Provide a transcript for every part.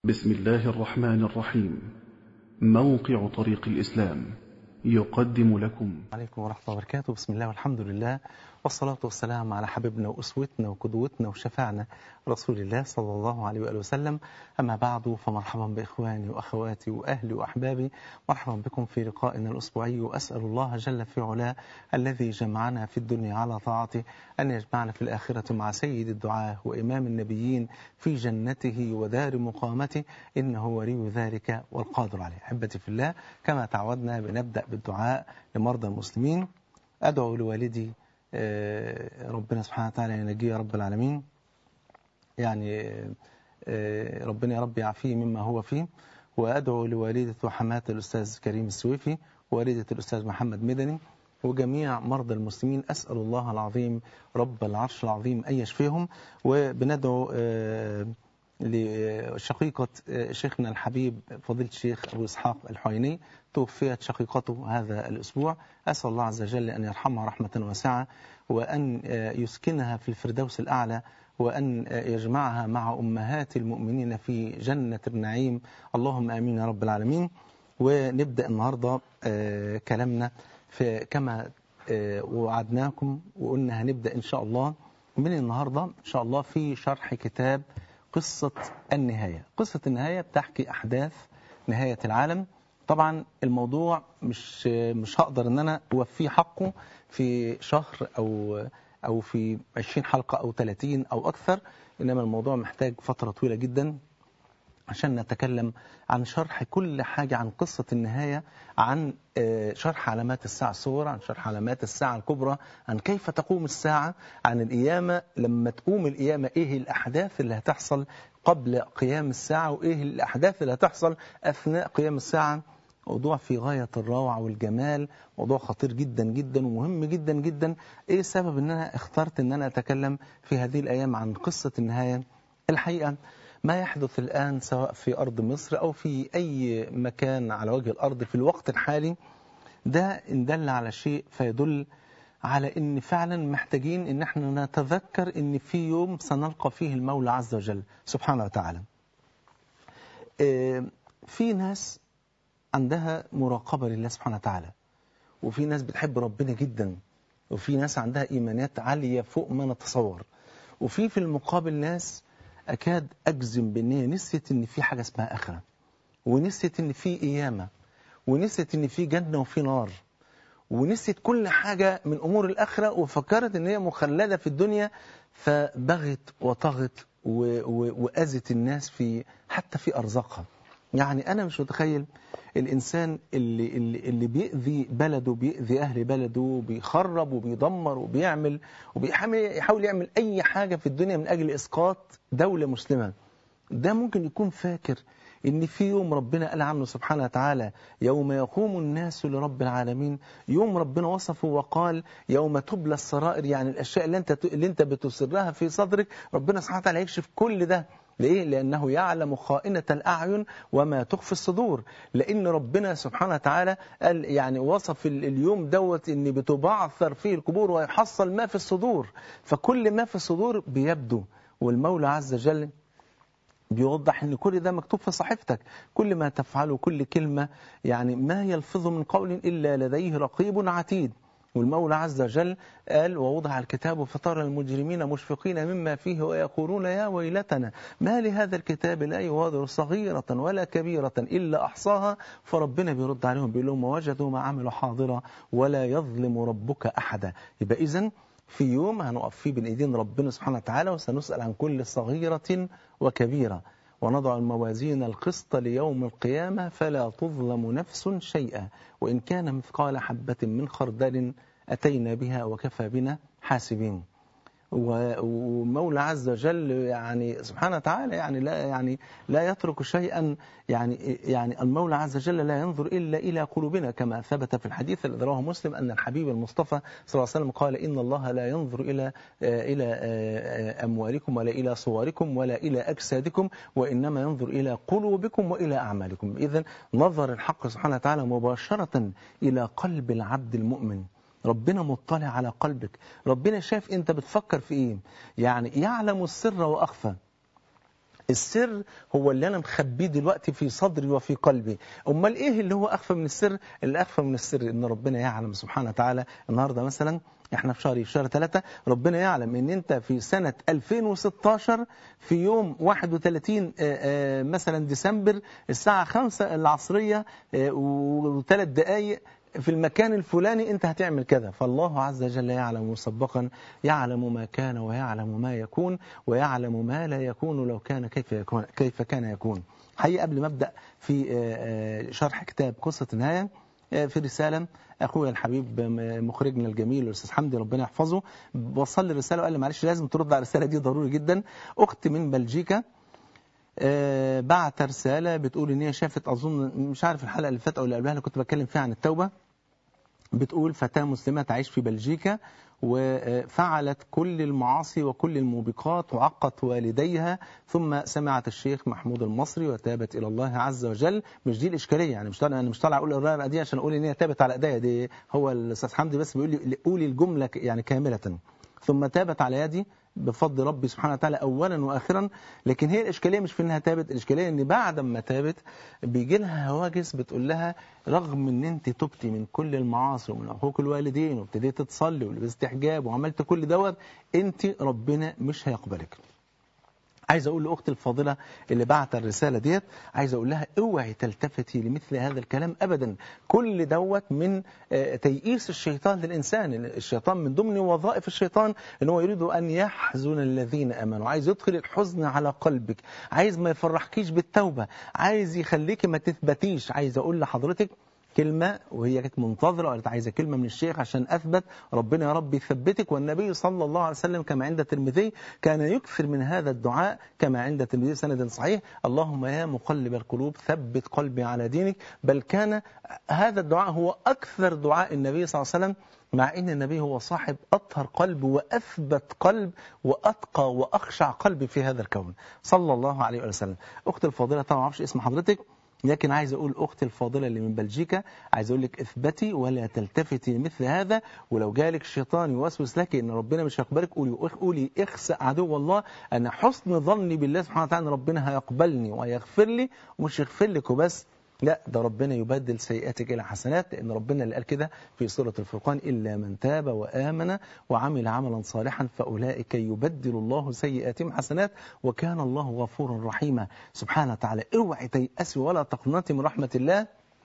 بسم الله الرحمن الرحيم موقع طريق الإسلام يقدم لكم عليكم ورحمة الله وبركاته بسم الله والحمد لله والصلاة والسلام على حبيبنا وأسوتنا وقدوتنا وشفعنا رسول الله صلى الله عليه وآله وسلم أما بعد فمرحبا بإخواني وأخواتي وأهلي وأحبابي مرحبا بكم في لقائنا الأسبوعي وأسأل الله جل في علاه الذي جمعنا في الدنيا على طاعته أن يجمعنا في الآخرة مع سيد الدعاة وإمام النبيين في جنته ودار مقامته إنه ولي ذلك والقادر عليه أحبتي في الله كما تعودنا بنبدأ بالدعاء لمرضى المسلمين أدعو لوالدي ربنا سبحانه وتعالى ينجيه يا رب العالمين يعني ربنا يا رب يعافيه مما هو فيه وأدعو لوالدة وحماة الأستاذ كريم السويفي والدة الأستاذ محمد مدني وجميع مرضى المسلمين أسأل الله العظيم رب العرش العظيم أن يشفيهم وبندعو لشقيقة شيخنا الحبيب فضيلة الشيخ أبو إسحاق الحويني توفيت شقيقته هذا الأسبوع أسأل الله عز وجل أن يرحمها رحمة واسعة وأن يسكنها في الفردوس الأعلى وأن يجمعها مع أمهات المؤمنين في جنة النعيم اللهم آمين يا رب العالمين ونبدأ النهاردة كلامنا في كما وعدناكم وقلنا هنبدأ إن شاء الله من النهاردة إن شاء الله في شرح كتاب قصة النهاية قصة النهاية بتحكي أحداث نهاية العالم طبعا الموضوع مش مش هقدر ان انا اوفيه حقه في شهر او او في 20 حلقة او 30 او اكثر انما الموضوع محتاج فترة طويلة جدا عشان نتكلم عن شرح كل حاجة عن قصة النهاية عن شرح علامات الساعة الصغرى عن شرح علامات الساعة الكبرى عن كيف تقوم الساعة عن القيامة لما تقوم القيامة ايه الأحداث اللي هتحصل قبل قيام الساعة وايه الأحداث اللي هتحصل أثناء قيام الساعة موضوع في غاية الروعة والجمال موضوع خطير جدا جدا ومهم جدا جدا ايه السبب ان انا اخترت ان انا اتكلم في هذه الايام عن قصة النهاية الحقيقة ما يحدث الآن سواء في أرض مصر أو في أي مكان على وجه الأرض في الوقت الحالي ده إن دل على شيء فيدل على إن فعلا محتاجين إن احنا نتذكر إن في يوم سنلقى فيه المولى عز وجل سبحانه وتعالى في ناس عندها مراقبة لله سبحانه وتعالى وفي ناس بتحب ربنا جدا وفي ناس عندها إيمانيات عالية فوق ما نتصور وفي في المقابل ناس أكاد أجزم بأن هي نسيت أن في حاجة اسمها آخرة ونسيت أن في قيامة ونسيت أن في جنة وفي نار ونسيت كل حاجة من أمور الآخرة وفكرت أن هي مخلدة في الدنيا فبغت وطغت وأذت الناس في حتى في أرزاقها يعني أنا مش متخيل الإنسان اللي, اللي, اللي بيأذي بلده بيأذي أهل بلده بيخرب وبيدمر وبيعمل وبيحاول يعمل أي حاجة في الدنيا من أجل إسقاط دولة مسلمة ده ممكن يكون فاكر إن في يوم ربنا قال عنه سبحانه وتعالى يوم يقوم الناس لرب العالمين يوم ربنا وصفه وقال يوم تبلى السرائر يعني الأشياء اللي أنت, اللي أنت بتسرها في صدرك ربنا سبحانه وتعالى يكشف كل ده ليه؟ لأنه يعلم خائنة الأعين وما تخفي الصدور لأن ربنا سبحانه وتعالى قال يعني وصف اليوم دوت أن بتبعثر فيه القبور ويحصل ما في الصدور فكل ما في الصدور بيبدو والمولى عز وجل بيوضح ان كل ده مكتوب في صحيفتك كل ما تفعله كل كلمة يعني ما يلفظ من قول إلا لديه رقيب عتيد والمولى عز وجل قال ووضع الكتاب فترى المجرمين مشفقين مما فيه ويقولون يا ويلتنا ما لهذا الكتاب لا يغادر صغيرة ولا كبيرة إلا أحصاها فربنا بيرد عليهم بيقول لهم وجدوا ما عملوا حاضرا ولا يظلم ربك أحدا يبقى إذن في يوم هنقف فيه بين ايدين ربنا سبحانه وتعالى وسنسأل عن كل صغيرة وكبيرة ونضع الموازين القسط ليوم القيامة فلا تظلم نفس شيئا وإن كان مثقال حبة من خردل أتينا بها وكفى بنا حاسبين ومولى عز وجل يعني سبحانه وتعالى يعني لا يعني لا يترك شيئا يعني يعني المولى عز وجل لا ينظر الا الى قلوبنا كما ثبت في الحديث الذي رواه مسلم ان الحبيب المصطفى صلى الله عليه وسلم قال ان الله لا ينظر الى الى اموالكم ولا الى صوركم ولا الى اجسادكم وانما ينظر الى قلوبكم والى اعمالكم اذا نظر الحق سبحانه وتعالى مباشره الى قلب العبد المؤمن ربنا مطلع على قلبك ربنا شاف انت بتفكر في ايه يعني يعلم السر واخفى السر هو اللي انا مخبيه دلوقتي في صدري وفي قلبي امال ايه اللي هو اخفى من السر اللي اخفى من السر ان ربنا يعلم سبحانه وتعالى النهارده مثلا احنا في شهر في شهر ثلاثة ربنا يعلم ان انت في سنة 2016 في يوم 31 آه، آه، مثلا ديسمبر الساعة 5 العصرية وثلاث دقائق في المكان الفلاني انت هتعمل كذا فالله عز وجل يعلم مسبقا يعلم ما كان ويعلم ما يكون ويعلم ما لا يكون لو كان كيف يكون كيف كان يكون حقيقة قبل ما ابدا في آه، آه، شرح كتاب قصة النهاية آه، في رسالة أخويا الحبيب م- مخرجنا الجميل الأستاذ حمدي ربنا يحفظه وصل لي رسالة وقال لي معلش لازم ترد على الرسالة دي ضروري جدا أخت من بلجيكا آه، بعت رسالة بتقول إن هي شافت أظن مش عارف الحلقة اللي فاتت أو اللي قبلها اللي كنت بتكلم فيها عن التوبة بتقول فتاة مسلمة تعيش في بلجيكا وفعلت كل المعاصي وكل الموبقات وعقت والديها ثم سمعت الشيخ محمود المصري وتابت إلى الله عز وجل مش دي الإشكالية يعني مش طالع أنا مش طالع أقول الرابعة دي عشان أقول إن هي تابت على إيديا دي هو الأستاذ حمدي بس بيقول لي قولي الجملة ك- يعني كاملة ثم تابت على يدي بفضل ربي سبحانه وتعالى اولا واخرا لكن هي الاشكاليه مش في انها تابت الاشكاليه ان بعد ما تابت بيجي لها هواجس بتقول لها رغم ان انت تبتي من كل المعاصي ومن حقوق الوالدين وابتديت تصلي ولبست حجاب وعملت كل دوت انت ربنا مش هيقبلك عايز اقول لاختي الفاضله اللي بعت الرساله ديت عايز اقول لها اوعي تلتفتي لمثل هذا الكلام ابدا كل دوت من آه، تيئيس الشيطان للانسان الشيطان من ضمن وظائف الشيطان ان هو يريد ان يحزن الذين امنوا عايز يدخل الحزن على قلبك عايز ما يفرحكيش بالتوبه عايز يخليكي ما تثبتيش عايز اقول لحضرتك كلمة وهي كانت منتظرة وقالت عايزة كلمة من الشيخ عشان أثبت ربنا يا رب يثبتك والنبي صلى الله عليه وسلم كما عند الترمذي كان يكثر من هذا الدعاء كما عند الترمذي سند صحيح اللهم يا مقلب القلوب ثبت قلبي على دينك بل كان هذا الدعاء هو أكثر دعاء النبي صلى الله عليه وسلم مع ان النبي هو صاحب اطهر قلب واثبت قلب واتقى واخشع قلب في هذا الكون صلى الله عليه وسلم اختي الفاضله طبعا ما اعرفش اسم حضرتك لكن عايز اقول اختي الفاضله اللي من بلجيكا عايز اقول لك اثبتي ولا تلتفتي لمثل هذا ولو جالك الشيطان يوسوس لك ان ربنا مش هيقبلك قولي قولي اخسأ عدو الله انا حسن ظني بالله سبحانه وتعالى ان ربنا هيقبلني وهيغفر لي ومش يغفر لك وبس لا ده ربنا يبدل سيئاتك إلى حسنات لأن ربنا اللي قال كده في سورة الفرقان إلا من تاب وآمن وعمل عملا صالحا فأولئك يبدل الله سيئاتهم حسنات وكان الله غفورا رحيما سبحانه وتعالى اوعي تيأسي ولا تقنطي من رحمة الله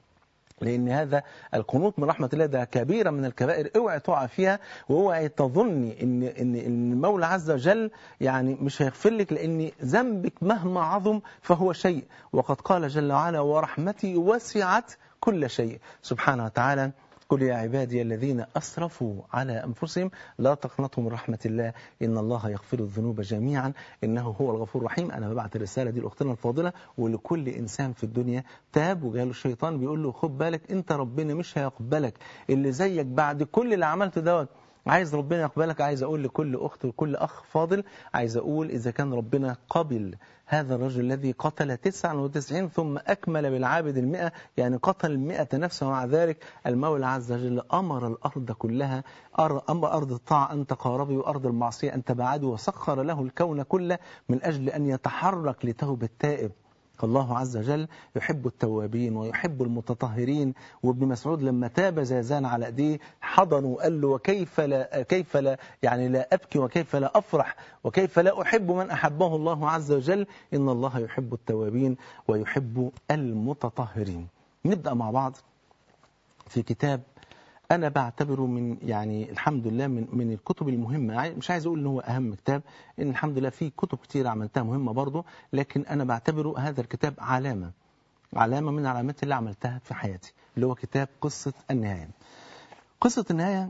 لأن هذا القنوط من رحمة الله ده كبيرة من الكبائر اوعي تقع فيها واوعي تظني إن إن إن المولى عز وجل يعني مش هيغفر لك لأن ذنبك مهما عظم فهو شيء وقد قال جل وعلا ورحمتي وسعت كل شيء سبحانه وتعالى قل يا عبادي الذين أسرفوا على أنفسهم لا تقنطوا من رحمة الله إن الله يغفر الذنوب جميعا إنه هو الغفور الرحيم أنا ببعت الرسالة دي لأختنا الفاضلة ولكل إنسان في الدنيا تاب وجاله الشيطان بيقول له خد بالك أنت ربنا مش هيقبلك اللي زيك بعد كل اللي عملته دوت عايز ربنا يقبلك عايز أقول لكل أخت وكل أخ فاضل عايز أقول إذا كان ربنا قبل هذا الرجل الذي قتل 99 ثم أكمل بالعابد المئة يعني قتل مئة نفسا ومع ذلك المولى عز وجل أمر الأرض كلها أمر أرض الطاعة أن تقاربي وأرض المعصية أن تبعدي وسخر له الكون كله من أجل أن يتحرك لتوبة التائب الله عز وجل يحب التوابين ويحب المتطهرين وابن مسعود لما تاب زازان على ايديه حضن وقال له وكيف لا كيف لا يعني لا ابكي وكيف لا افرح وكيف لا احب من احبه الله عز وجل ان الله يحب التوابين ويحب المتطهرين نبدا مع بعض في كتاب انا بعتبره من يعني الحمد لله من من الكتب المهمه مش عايز اقول ان هو اهم كتاب ان الحمد لله في كتب كتير عملتها مهمه برضه لكن انا بعتبره هذا الكتاب علامه علامه من علامات اللي عملتها في حياتي اللي هو كتاب قصه النهايه قصه النهايه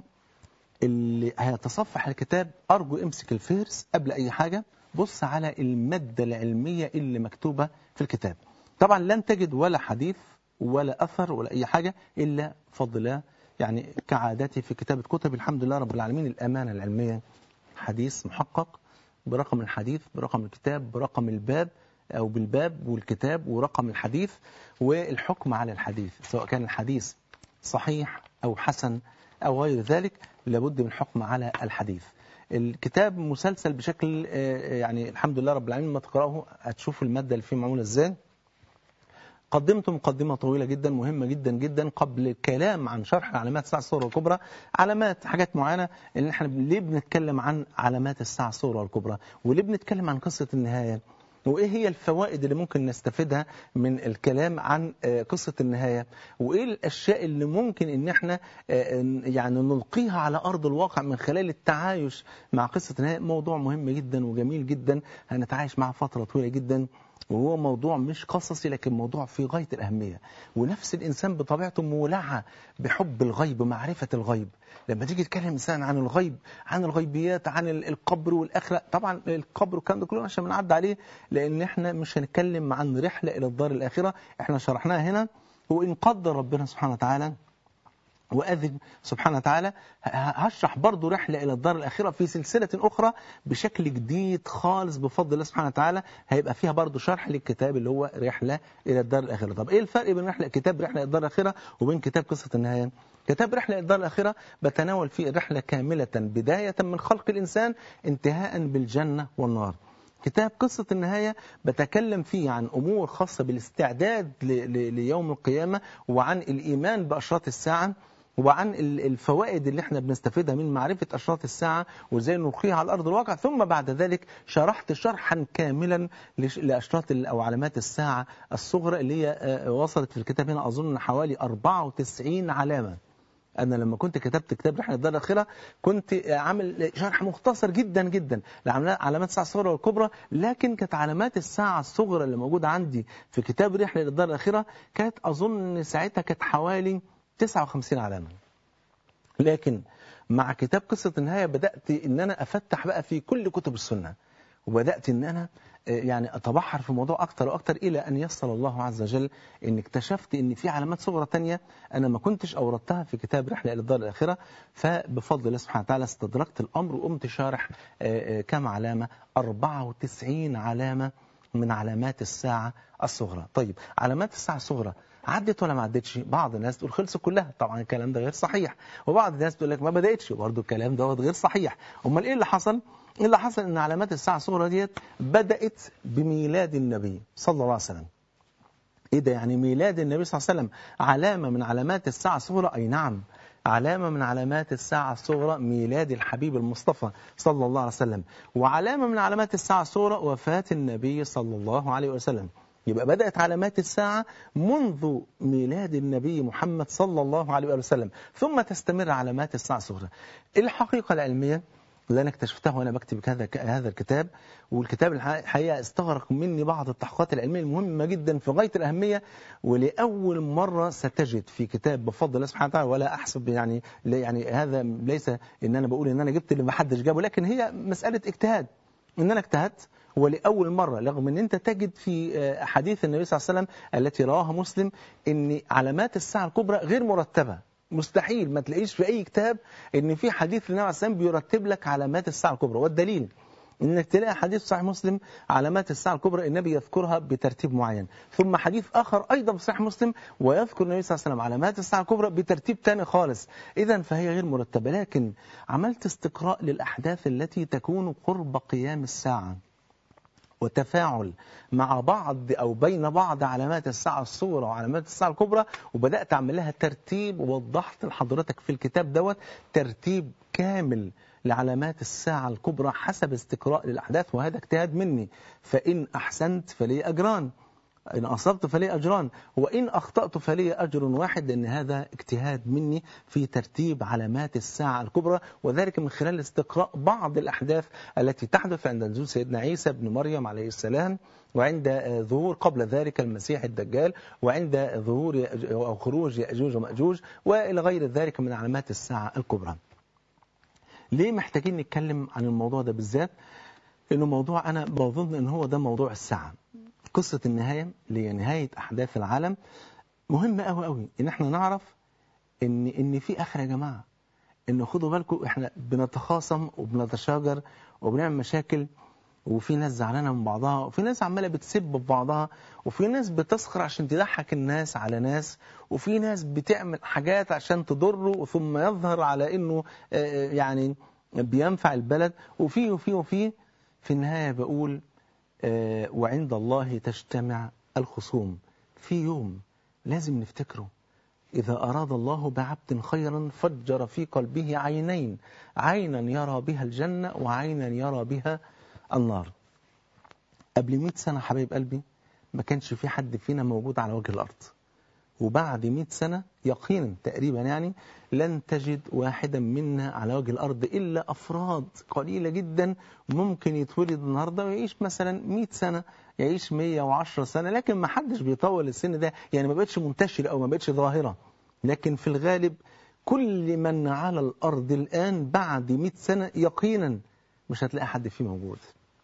اللي هيتصفح الكتاب ارجو امسك الفهرس قبل اي حاجه بص على الماده العلميه اللي مكتوبه في الكتاب طبعا لن تجد ولا حديث ولا اثر ولا اي حاجه الا فضل الله يعني كعادتي في كتابة كتب الحمد لله رب العالمين الأمانة العلمية حديث محقق برقم الحديث برقم الكتاب برقم الباب أو بالباب والكتاب ورقم الحديث والحكم على الحديث سواء كان الحديث صحيح أو حسن أو غير ذلك لابد من الحكم على الحديث الكتاب مسلسل بشكل آه، يعني الحمد لله رب العالمين ما تقرأه هتشوفوا المادة اللي فيه معمولة ازاي قدمت مقدمة طويلة جدا مهمة جدا جدا قبل الكلام عن شرح علامات الساعة الصغرى والكبرى علامات حاجات معينة ان احنا ليه بنتكلم عن علامات الساعة الصغرى والكبرى وليه بنتكلم عن قصة النهاية وايه هي الفوائد اللي ممكن نستفيدها من الكلام عن آه، قصة النهاية وايه الاشياء اللي ممكن ان احنا آه، يعني نلقيها على ارض الواقع من خلال التعايش مع قصة النهاية موضوع مهم جدا وجميل جدا هنتعايش معه فترة طويلة جدا وهو موضوع مش قصصي لكن موضوع في غاية الأهمية ونفس الإنسان بطبيعته مولعة بحب الغيب معرفة الغيب لما تيجي تكلم إنسان عن الغيب عن الغيبيات عن ال- القبر والآخرة طبعا القبر والكلام ده كله عشان بنعدي عليه لأن احنا مش هنتكلم عن رحلة إلى الدار الآخرة احنا شرحناها هنا وإن قدر ربنا سبحانه وتعالى وأذن سبحانه وتعالى ه- هشرح برضو رحلة إلى الدار الآخرة في سلسلة أخرى بشكل جديد خالص بفضل الله سبحانه وتعالى هيبقى فيها برضو شرح للكتاب اللي هو رحلة إلى الدار الآخرة طب إيه الفرق بين رحلة كتاب رحلة إلى الدار الآخرة وبين كتاب قصة النهاية كتاب رحلة إلى الدار الآخرة بتناول فيه الرحلة كاملة بداية من خلق الإنسان انتهاء بالجنة والنار كتاب قصة النهاية بتكلم فيه عن أمور خاصة بالاستعداد ل- ل- ليوم القيامة وعن الإيمان بأشراط الساعة وعن ال- الفوائد اللي احنا بنستفيدها من معرفة أشراط الساعة وازاي نلقيها على أرض الواقع ثم بعد ذلك شرحت شرحا كاملا لش- لأشراط ال- أو علامات الساعة الصغرى اللي هي آه، وصلت في الكتاب هنا أظن حوالي 94 علامة أنا لما كنت كتبت كتاب رحلة الدار الآخرة كنت عامل شرح مختصر جدا جدا لعلامات الساعة الصغرى والكبرى لكن كانت علامات الساعة الصغرى اللي موجودة عندي في كتاب رحلة للدار الآخرة كانت أظن ساعتها كانت حوالي 59 علامة لكن مع كتاب قصة النهاية بدأت إن أنا أفتح بقى في كل كتب السنة وبدأت إن أنا آه، يعني أتبحر في الموضوع أكتر وأكتر إلى أن يسر الله عز وجل إن اكتشفت إن في علامات صغرى تانية أنا ما كنتش أوردتها في كتاب رحلة إلى الدار الآخرة فبفضل الله سبحانه وتعالى استدركت الأمر وقمت شارح آه، آه، كم علامة 94 علامة من علامات الساعة الصغرى طيب علامات الساعة الصغرى عدت ولا ما عدتش بعض الناس تقول خلصت كلها طبعا الكلام ده غير صحيح وبعض الناس تقول لك ما بدأتش وبرضه الكلام دوت غير صحيح امال ايه اللي حصل إيه اللي حصل ان علامات الساعة الصغرى ديت بدأت بميلاد النبي صلى الله عليه وسلم ايه ده يعني ميلاد النبي صلى الله عليه وسلم علامة من علامات الساعة الصغرى اي نعم علامة من علامات الساعة الصغرى ميلاد الحبيب المصطفى صلى الله عليه وسلم وعلامة من علامات الساعة الصغرى وفاة النبي صلى الله عليه وسلم يبقى بدأت علامات الساعة منذ ميلاد النبي محمد صلى الله عليه وسلم ثم تستمر علامات الساعة الصغرى الحقيقة العلمية اللي أنا اكتشفتها وأنا بكتب هذا هذا الكتاب والكتاب الحقيقة استغرق مني بعض التحقيقات العلمية المهمة جدا في غاية الأهمية ولأول مرة ستجد في كتاب بفضل الله سبحانه وتعالى ولا أحسب يعني يعني هذا ليس إن أنا بقول إن أنا جبت اللي ما حدش جابه لكن هي مسألة اجتهاد إن أنا اجتهدت ولأول مرة رغم أن أنت تجد في حديث النبي صلى الله عليه وسلم التي رواها مسلم أن علامات الساعة الكبرى غير مرتبة مستحيل ما تلاقيش في أي كتاب أن في حديث للنبي عليه السلام بيرتب لك علامات الساعة الكبرى والدليل انك تلاقي حديث صحيح مسلم علامات الساعة الكبرى النبي يذكرها بترتيب معين ثم حديث آخر أيضا في صحيح مسلم ويذكر النبي صلى الله عليه وسلم علامات الساعة الكبرى بترتيب تاني خالص إذا فهي غير مرتبة لكن عملت استقراء للأحداث التي تكون قرب قيام الساعة وتفاعل مع بعض أو بين بعض علامات الساعة الصغرى وعلامات الساعة الكبرى وبدأت أعمل لها ترتيب ووضحت لحضرتك في الكتاب دوت ترتيب كامل لعلامات الساعة الكبرى حسب استقراء للأحداث وهذا اجتهاد مني فإن أحسنت فلي أجران إن أصبت فلي أجران وإن أخطأت فلي أجر واحد لأن هذا اجتهاد مني في ترتيب علامات الساعة الكبرى وذلك من خلال استقراء بعض الأحداث التي تحدث عند نزول سيدنا عيسى بن مريم عليه السلام وعند ظهور قبل ذلك المسيح الدجال وعند ظهور أو خروج يأجوج ومأجوج وإلى غير ذلك من علامات الساعة الكبرى ليه محتاجين نتكلم عن الموضوع ده بالذات لأنه موضوع أنا بظن أن هو ده موضوع الساعة قصة النهاية اللي هي نهاية أحداث العالم مهمة قوي قوي إن احنا نعرف إن إن في آخر يا جماعة إن خدوا بالكم إحنا بنتخاصم وبنتشاجر وبنعمل مشاكل وفي ناس زعلانة من بعضها وفي ناس عمالة بتسب في بعضها وفي ناس بتسخر عشان تضحك الناس على ناس وفي ناس بتعمل حاجات عشان تضره ثم يظهر على إنه يعني بينفع البلد وفي وفي وفي في النهاية بقول آه، وعند الله تجتمع الخصوم في يوم لازم نفتكره إذا أراد الله بعبد خيرا فجر في قلبه عينين عينا يرى بها الجنة وعينا يرى بها النار قبل 100 سنة حبايب قلبي ما كانش في حد فينا موجود على وجه الأرض وبعد 100 سنة يقينا تقريبا يعني لن تجد واحدا منا على وجه الأرض إلا أفراد قليلة جدا ممكن يتولد النهاردة ويعيش مثلا 100 سنة يعيش 110 سنة لكن ما حدش بيطول السن ده يعني ما بقتش منتشر أو ما بقتش ظاهرة لكن في الغالب كل من على الأرض الآن بعد 100 سنة يقينا مش هتلاقي حد فيه موجود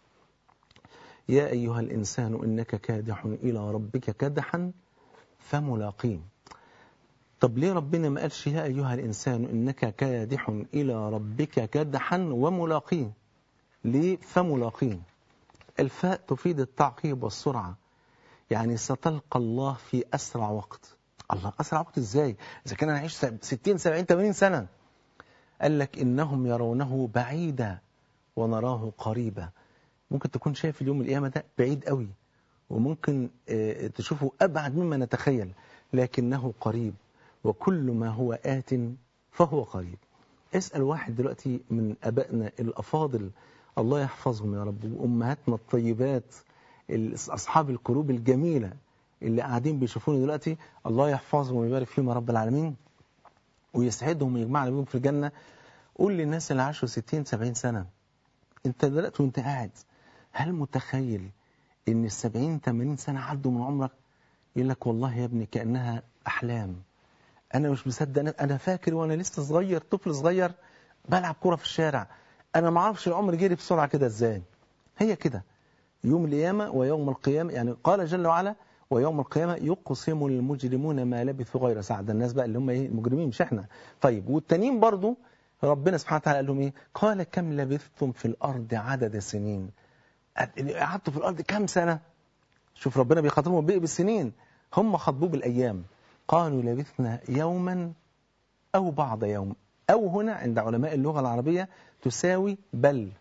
يا أيها الإنسان إنك كادح إلى ربك كدحا فملاقيه طب ليه ربنا ما قالش يا أيها الإنسان إنك كادح إلى ربك كدحا وملاقيه ليه فملاقيه الفاء تفيد التعقيب والسرعة يعني ستلقى الله في أسرع وقت الله أسرع وقت إزاي إذا كان أنا أعيش 60 70 80 سنة قال لك إنهم يرونه بعيدا ونراه قريبا ممكن تكون شايف اليوم القيامة ده بعيد قوي وممكن آه، تشوفه أبعد مما نتخيل لكنه قريب وكل ما هو آت فهو قريب اسأل واحد دلوقتي من أبائنا الأفاضل الله يحفظهم يا رب وأمهاتنا الطيبات ال- أصحاب القلوب الجميلة اللي قاعدين بيشوفوني دلوقتي الله يحفظهم ويبارك فيهم يا رب العالمين ويسعدهم ويجمعنا بيهم في الجنة قول للناس اللي عاشوا 60 70 سنة انت دلوقتي وانت قاعد هل متخيل ان ال 70 80 سنة عدوا من عمرك يقول لك والله يا ابني كأنها أحلام أنا مش مصدق أنا- أنا فاكر وأنا لسه صغير طفل صغير بلعب كرة في الشارع أنا ما اعرفش العمر جري بسرعة كده إزاي هي كده يوم القيامة ويوم القيامة يعني قال جل وعلا ويوم القيامة يقسم المجرمون ما لبثوا غير ساعة ده الناس بقى اللي هم ايه المجرمين مش احنا طيب والتانيين برضو ربنا سبحانه وتعالى قال لهم ايه قال كم لبثتم في الأرض عدد سنين قعدتوا في الأرض كم سنة شوف ربنا بيخاطبهم بإيه بالسنين هم خاطبوه بالأيام قالوا لبثنا يوما أو بعض يوم أو هنا عند علماء اللغة العربية تساوي بل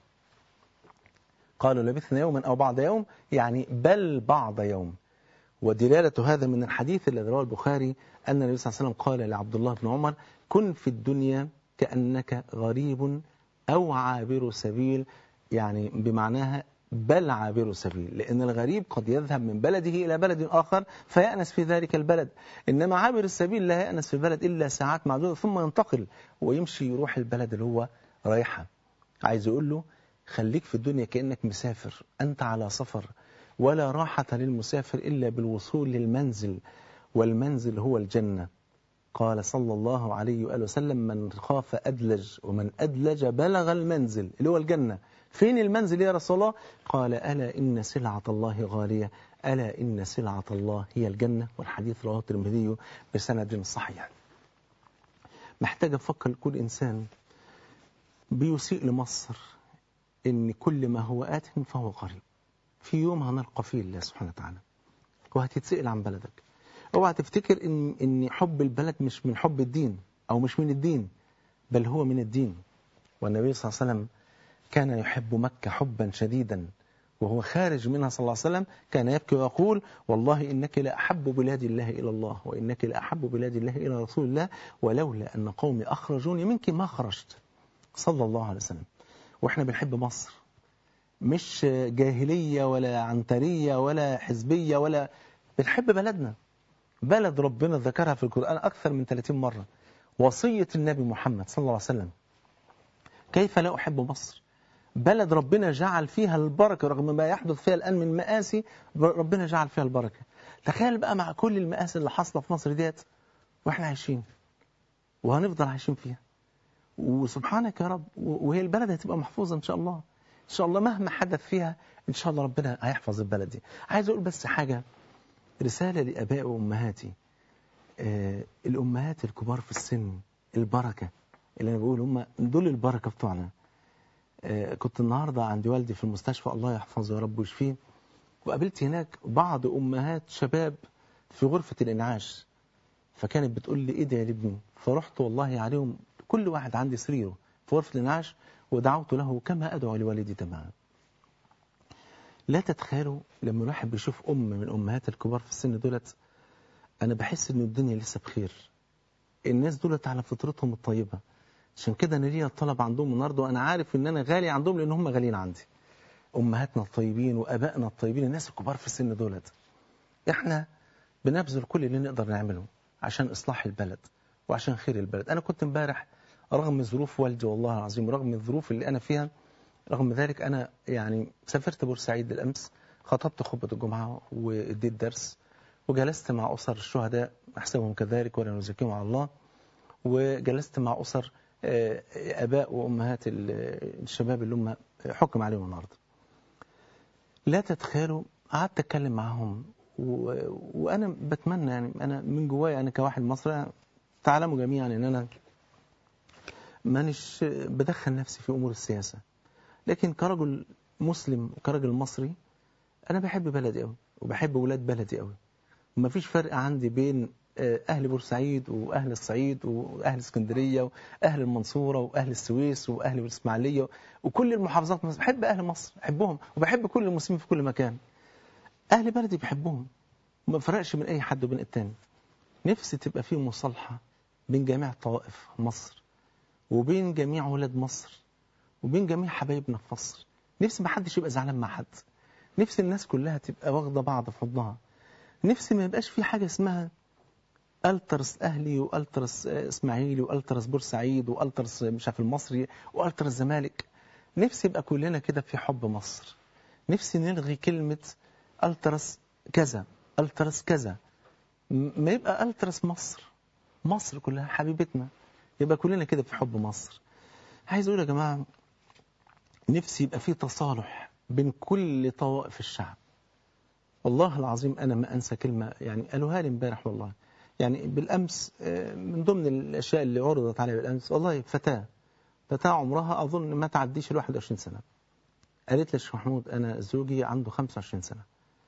قالوا لبثنا يوما أو بعض يوم يعني بل بعض يوم ودلالة هذا من الحديث الذي رواه البخاري أن النبي صلى الله عليه وسلم قال لعبد الله بن عمر كن في الدنيا كأنك غريب أو عابر سبيل يعني بمعناها بل عابر سبيل لأن الغريب قد يذهب من بلده إلى بلد آخر فيأنس في ذلك البلد إنما عابر السبيل لا يأنس في البلد إلا ساعات معدودة ثم ينتقل ويمشي يروح البلد اللي هو رايحة عايز يقول له خليك في الدنيا كأنك مسافر أنت على سفر ولا راحة للمسافر إلا بالوصول للمنزل والمنزل هو الجنة قال صلى الله عليه وآله وسلم من خاف أدلج ومن أدلج بلغ المنزل اللي هو الجنة فين المنزل يا رسول الله قال ألا إن سلعة الله غالية ألا إن سلعة الله هي الجنة والحديث رواه الترمذي بسند صحيح محتاج أفكر كل إنسان بيسيء لمصر إن كل ما هو آت فهو قريب في يوم هنلقى فيه الله سبحانه وتعالى وهتتسأل عن بلدك اوعى تفتكر ان ان حب البلد مش من حب الدين او مش من الدين بل هو من الدين والنبي صلى الله عليه وسلم كان يحب مكة حبا شديدا وهو خارج منها صلى الله عليه وسلم كان يبكي ويقول والله إنك لأحب بلاد الله إلى الله وإنك لأحب بلاد الله إلى رسول الله ولولا أن قومي أخرجوني منك ما خرجت صلى الله عليه وسلم وإحنا بنحب مصر مش جاهلية ولا عنترية ولا حزبية ولا بنحب بلدنا بلد ربنا ذكرها في القرآن أكثر من 30 مرة وصية النبي محمد صلى الله عليه وسلم كيف لا أحب مصر بلد ربنا جعل فيها البركة رغم ما يحدث فيها الآن من مآسي ربنا جعل فيها البركة تخيل بقى مع كل المآسي اللي حاصلة في مصر ديت وإحنا عايشين وهنفضل عايشين فيها وسبحانك يا رب وهي البلد هتبقى محفوظة إن شاء الله إن شاء الله مهما حدث فيها إن شاء الله ربنا هيحفظ البلد دي عايز أقول بس حاجة رسالة لأبائي وأمهاتي آه الأمهات الكبار في السن البركة اللي أنا بقول هم دول البركة بتوعنا آه كنت النهاردة عند والدي في المستشفى الله يحفظه يا رب ويشفيه وقابلت هناك بعض أمهات شباب في غرفة الإنعاش فكانت بتقول لي إيه ده يا ابني فرحت والله عليهم كل واحد عندي سريره في غرفة الإنعاش ودعوت له كما أدعو لوالدي تماما لا تتخيلوا لما الواحد بيشوف أم من أمهات الكبار في السن دولت أنا بحس إن الدنيا لسه بخير الناس دولت على فطرتهم الطيبة عشان كده أنا ليا الطلب عندهم النهارده وأنا عارف إن أنا غالي عندهم لأن هم غاليين عندي أمهاتنا الطيبين وأبائنا الطيبين الناس الكبار في السن دولت إحنا بنبذل كل اللي نقدر نعمله عشان إصلاح البلد وعشان خير البلد أنا كنت امبارح رغم ظروف والدي والله العظيم رغم الظروف اللي أنا فيها رغم ذلك أنا يعني سافرت بورسعيد بالأمس خطبت خطبة الجمعة واديت درس وجلست مع أسر الشهداء أحسبهم كذلك ولا نزكيهم على الله وجلست مع أسر أباء وأمهات الشباب اللي هم حكم عليهم النهارده لا تتخيلوا قعدت أتكلم معهم و... وأنا بتمنى يعني أنا من جوايا أنا كواحد مصري تعلموا جميعا إن أنا مانيش بدخل نفسي في أمور السياسة لكن كرجل مسلم وكرجل مصري أنا بحب بلدي قوي وبحب ولاد بلدي قوي وما فيش فرق عندي بين أهل بورسعيد وأهل الصعيد وأهل اسكندرية وأهل المنصورة وأهل السويس وأهل الإسماعيلية وكل المحافظات مصر بحب أهل مصر بحبهم وبحب كل المسلمين في كل مكان أهل بلدي بحبهم وما فرقش من أي حد وبين التاني نفسي تبقى فيه مصالحة بين جميع طوائف مصر وبين جميع ولاد مصر وبين جميع حبايبنا في مصر نفسي ما حدش يبقى زعلان مع حد نفسي الناس كلها تبقى واخده بعض في حضنها نفسي ما يبقاش في حاجه اسمها الترس اهلي والترس اسماعيلي والترس بورسعيد والترس مش عارف المصري والترس الزمالك نفسي يبقى كلنا كده في حب مصر نفسي نلغي كلمه الترس كذا الترس كذا ما يبقى الترس مصر مصر كلها حبيبتنا يبقى كلنا كده في حب مصر عايز اقول يا جماعه نفسي يبقى في تصالح بين كل طوائف الشعب والله العظيم انا ما انسى كلمه يعني قالوها لي امبارح والله يعني بالامس من ضمن الاشياء اللي عرضت علي بالامس والله فتاه فتاه عمرها اظن ما تعديش ال 21 سنه قالت لي يا شيخ محمود انا زوجي عنده 25 سنه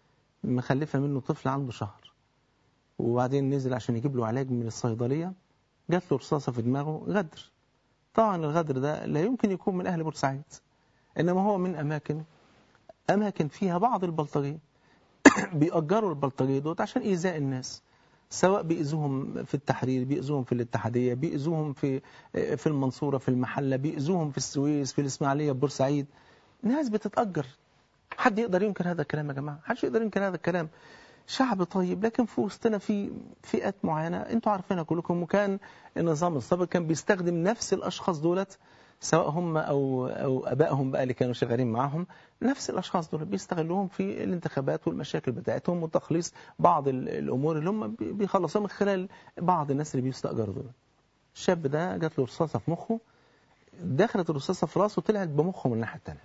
مخلفه منه طفل عنده شهر وبعدين نزل عشان يجيب له علاج من الصيدليه جات له رصاصه في دماغه غدر طبعا الغدر ده لا يمكن يكون من اهل بورسعيد انما هو من اماكن اماكن فيها بعض البلطجيه بيأجروا البلطجيه دوت عشان ايذاء الناس سواء بيأذوهم في التحرير بيأذوهم في الاتحاديه بيأذوهم في في المنصوره في المحله بيأذوهم في السويس في الاسماعيليه بورسعيد ناس بتتأجر حد يقدر ينكر هذا الكلام يا جماعه حدش يقدر ينكر هذا الكلام شعب طيب لكن في وسطنا في فئات معينه انتوا عارفينها كلكم وكان النظام السابق كان بيستخدم نفس الاشخاص دولت سواء هم او او ابائهم بقى اللي كانوا شغالين معاهم نفس الاشخاص دول بيستغلوهم في الانتخابات والمشاكل بتاعتهم وتخليص بعض الامور اللي هم بيخلصوها من خلال بعض الناس اللي بيستاجروا دول الشاب ده جات له رصاصه في مخه دخلت الرصاصه في راسه طلعت بمخه من الناحيه الثانيه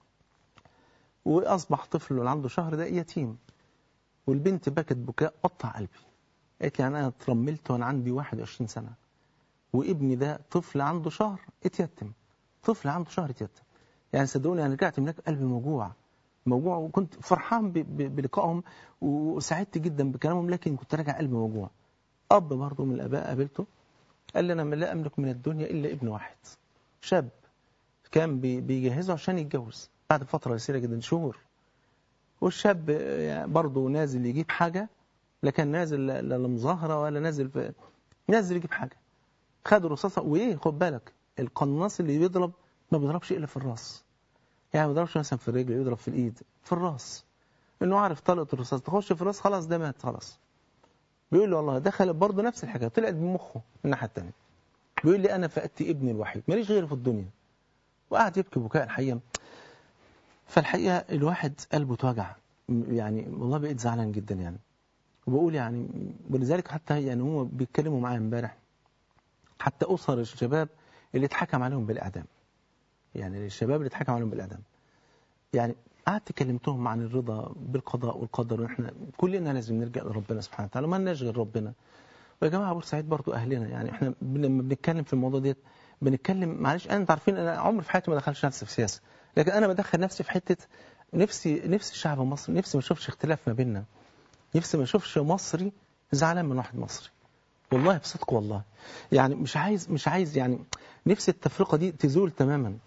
واصبح طفل اللي عنده شهر ده يتيم والبنت بكت بكاء قطع قلبي قالت لي يعني انا اترملت وانا عندي 21 سنه وابني ده طفل عنده شهر اتيتم طفل عنده شهر اتيتم يعني صدقوني انا رجعت من هناك قلبي موجوع موجوع وكنت فرحان بلقائهم وسعدت جدا بكلامهم لكن كنت راجع قلبي موجوع اب برضه من الاباء قابلته قال لي انا لا املك من الدنيا الا ابن واحد شاب كان بيجهزه عشان يتجوز بعد فتره يسيره جدا شهور والشاب برضه نازل يجيب حاجه لا كان نازل لا مظاهره ولا نازل في نازل يجيب حاجه خد رصاصه وايه خد بالك القناص اللي بيضرب ما بيضربش الا في الراس يعني ما بيضربش مثلا في الرجل يضرب في الايد في الراس انه عارف طلقه الرصاص تخش في الراس خلاص ده مات خلاص بيقول لي والله دخل برضه نفس الحكايه طلعت بمخه من الناحيه الثانيه بيقول لي انا فقدت ابني الوحيد ماليش غيره في الدنيا وقعد يبكي بكاء الحقيقه فالحقيقه الواحد قلبه اتوجع يعني والله بقيت زعلان جدا يعني وبقول يعني ولذلك حتى يعني هم بيتكلموا معايا امبارح حتى أسر الشباب اللي اتحكم عليهم بالإعدام يعني الشباب اللي اتحكم عليهم بالإعدام يعني قعدت كلمتهم عن الرضا بالقضاء والقدر واحنا كلنا لازم نرجع لربنا سبحانه وتعالى ما لناش غير ربنا ويا جماعه بورسعيد برضو اهلنا يعني احنا لما بنتكلم في الموضوع ديت بنتكلم معلش انا انتوا عارفين انا عمري في حياتي ما دخلش نفسي في سياسه لكن انا بدخل نفسي في حته نفسي نفسي الشعب المصري نفسي ما اشوفش اختلاف ما بيننا نفسي ما اشوفش مصري زعلان من واحد مصري والله بصدق والله يعني مش عايز مش عايز يعني نفسي التفرقه دي تزول تماما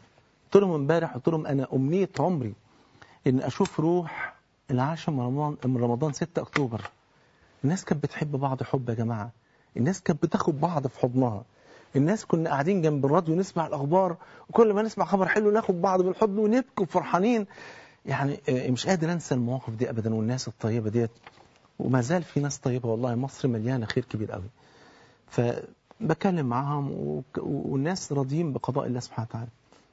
قلت لهم امبارح قلت لهم انا امنيه عمري ان اشوف روح العاشر من رمضان من رمضان 6 اكتوبر الناس كانت بتحب بعض حب يا جماعه الناس كانت بتاخد بعض في حضنها الناس كنا قاعدين جنب الراديو نسمع الاخبار وكل ما نسمع خبر حلو ناخد بعض بالحضن ونبكي وفرحانين يعني آه، مش قادر انسى المواقف دي ابدا والناس الطيبه ديت وما زال في ناس طيبه والله مصر مليانه خير كبير قوي فبكلم معاهم وك- والناس راضيين بقضاء الله سبحانه وتعالى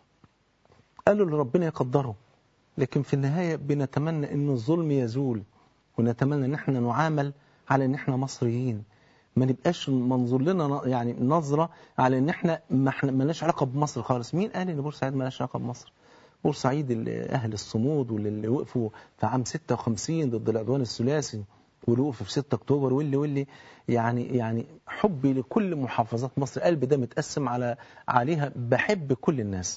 قالوا اللي ربنا يقدره لكن في النهايه بنتمنى ان الظلم يزول ونتمنى ان احنا نعامل على ان احنا مصريين ما نبقاش منظور لنا ن- يعني نظره على ان احنا ما احنا مالناش علاقه بمصر خالص مين قال ان بورسعيد مالهاش علاقه بمصر بورسعيد اللي اهل الصمود واللي وقفوا في عام 56 ضد العدوان الثلاثي واللي وقفوا في 6 اكتوبر واللي واللي يعني يعني حبي لكل محافظات مصر قلبي ده متقسم على عليها بحب كل الناس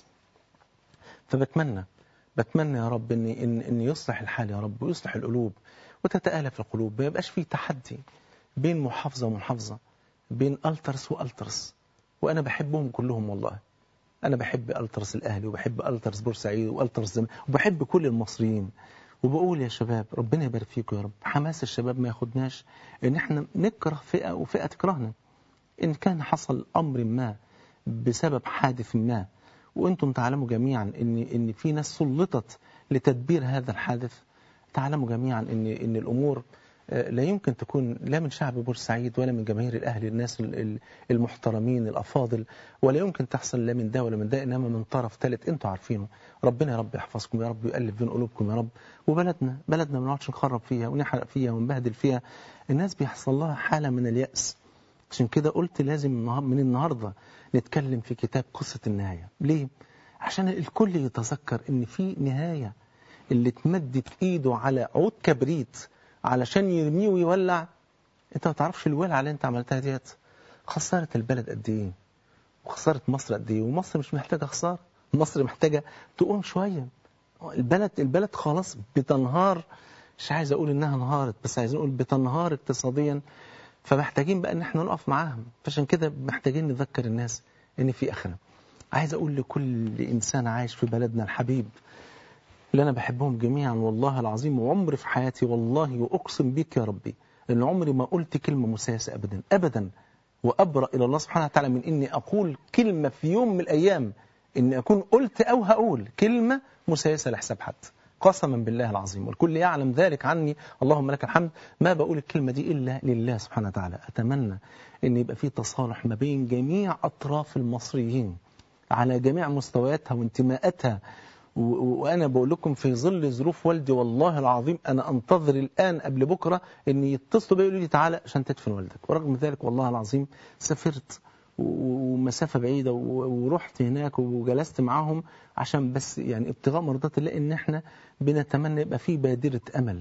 فبتمنى بتمنى يا رب ان ان ان يصلح الحال يا رب ويصلح القلوب وتتآلف القلوب ما يبقاش فيه تحدي بين محافظه ومحافظه بين الترس والترس وانا بحبهم كلهم والله انا بحب الترس الاهلي وبحب الترس بورسعيد والترس زم... وبحب كل المصريين وبقول يا شباب ربنا يبارك فيكم يا رب حماس الشباب ما ياخدناش ان احنا نكره فئه وفئه تكرهنا ان كان حصل امر ما بسبب حادث ما وانتم تعلموا جميعا ان ان في ناس سلطت لتدبير هذا الحادث تعلموا جميعا ان ان الامور آه، لا يمكن تكون لا من شعب بورسعيد ولا من جماهير الاهلي الناس ال- ال- المحترمين الافاضل ولا يمكن تحصل لا من ده ولا من ده انما من طرف ثالث انتوا عارفينه ربنا يا رب يحفظكم يا رب يؤلف بين قلوبكم يا رب وبلدنا بلدنا ما نقعدش نخرب فيها ونحرق فيها ونبهدل فيها الناس بيحصل لها حاله من الياس عشان كده قلت لازم النهار- من النهارده نتكلم في كتاب قصه النهايه ليه عشان الكل يتذكر ان في نهايه اللي تمدت ايده على عود كبريت علشان يرميه ويولع انت ما تعرفش الولعه اللي انت عملتها ديت خسرت البلد قد ايه وخسرت مصر قد ايه ومصر مش محتاجه خساره مصر محتاجه تقوم شويه البلد البلد خلاص بتنهار مش عايز اقول انها انهارت بس عايز اقول بتنهار اقتصاديا فمحتاجين بقى ان احنا نقف معاهم فعشان كده محتاجين نذكر الناس ان في اخره عايز اقول لكل انسان عايش في بلدنا الحبيب اللي انا بحبهم جميعا والله العظيم وعمري في حياتي والله واقسم بك يا ربي ان عمري ما قلت كلمه مسيسه ابدا ابدا وابرا الى الله سبحانه وتعالى من اني اقول كلمه في يوم من الايام اني اكون قلت او هقول كلمه مسيسه لحساب حد قسما بالله العظيم والكل يعلم ذلك عني اللهم لك الحمد ما بقول الكلمه دي الا لله سبحانه وتعالى اتمنى ان يبقى في تصالح ما بين جميع اطراف المصريين على جميع مستوياتها وانتماءاتها و- و- وانا بقول لكم في ظل ظروف والدي والله العظيم انا انتظر الان قبل بكره ان يتصلوا بيا يقولوا لي تعالى عشان تدفن والدك ورغم ذلك والله العظيم سافرت و- ومسافه بعيده و- ورحت هناك وجلست معاهم عشان بس يعني ابتغاء مرضات الله ان احنا بنتمنى يبقى في بادره امل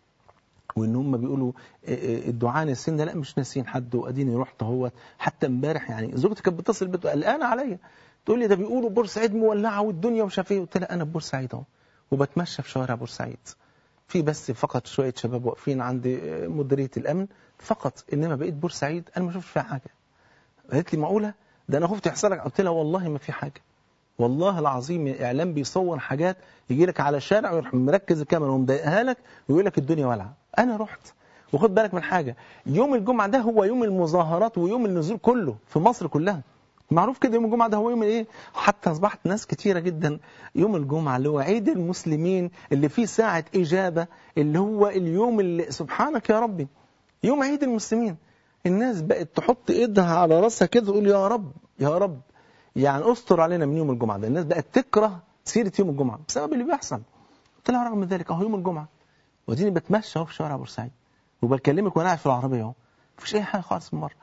وان هم بيقولوا إيه إيه الدعاء ناسين ده لا مش ناسين حد واديني رحت اهو حتى امبارح يعني زوجتي كانت بتتصل بتقول قلقانه عليا تقول لي ده بيقولوا بورسعيد مولعه والدنيا ومش عارف ايه قلت لها انا في بورسعيد اهو وبتمشى في شوارع بورسعيد في بس فقط شويه شباب واقفين عند آه، مديريه الامن فقط انما بقيت بورسعيد انا ما شفتش فيها حاجه قالت لي معقوله ده انا خفت يحصل لك قلت لها والله ما في حاجه والله العظيم الاعلام بيصور حاجات يجي لك على الشارع ويروح مركز الكاميرا ومضايقها لك ويقول لك الدنيا والعه انا رحت وخد بالك من حاجه يوم الجمعه ده هو يوم المظاهرات ويوم النزول كله في مصر كلها معروف كده يوم الجمعه ده هو يوم ايه حتى اصبحت ناس كتيره جدا يوم الجمعه اللي هو عيد المسلمين اللي فيه ساعه اجابه اللي هو اليوم اللي سبحانك يا ربي يوم عيد المسلمين الناس بقت تحط ايدها على راسها كده تقول يا رب يا رب يعني استر علينا من يوم الجمعه ده الناس بقت تكره سيره يوم الجمعه بسبب اللي بيحصل قلت لها رغم ذلك اهو يوم الجمعه واديني بتمشى اهو في شوارع بورسعيد وبكلمك وانا قاعد في العربيه اهو مفيش اي حاجه خالص من مره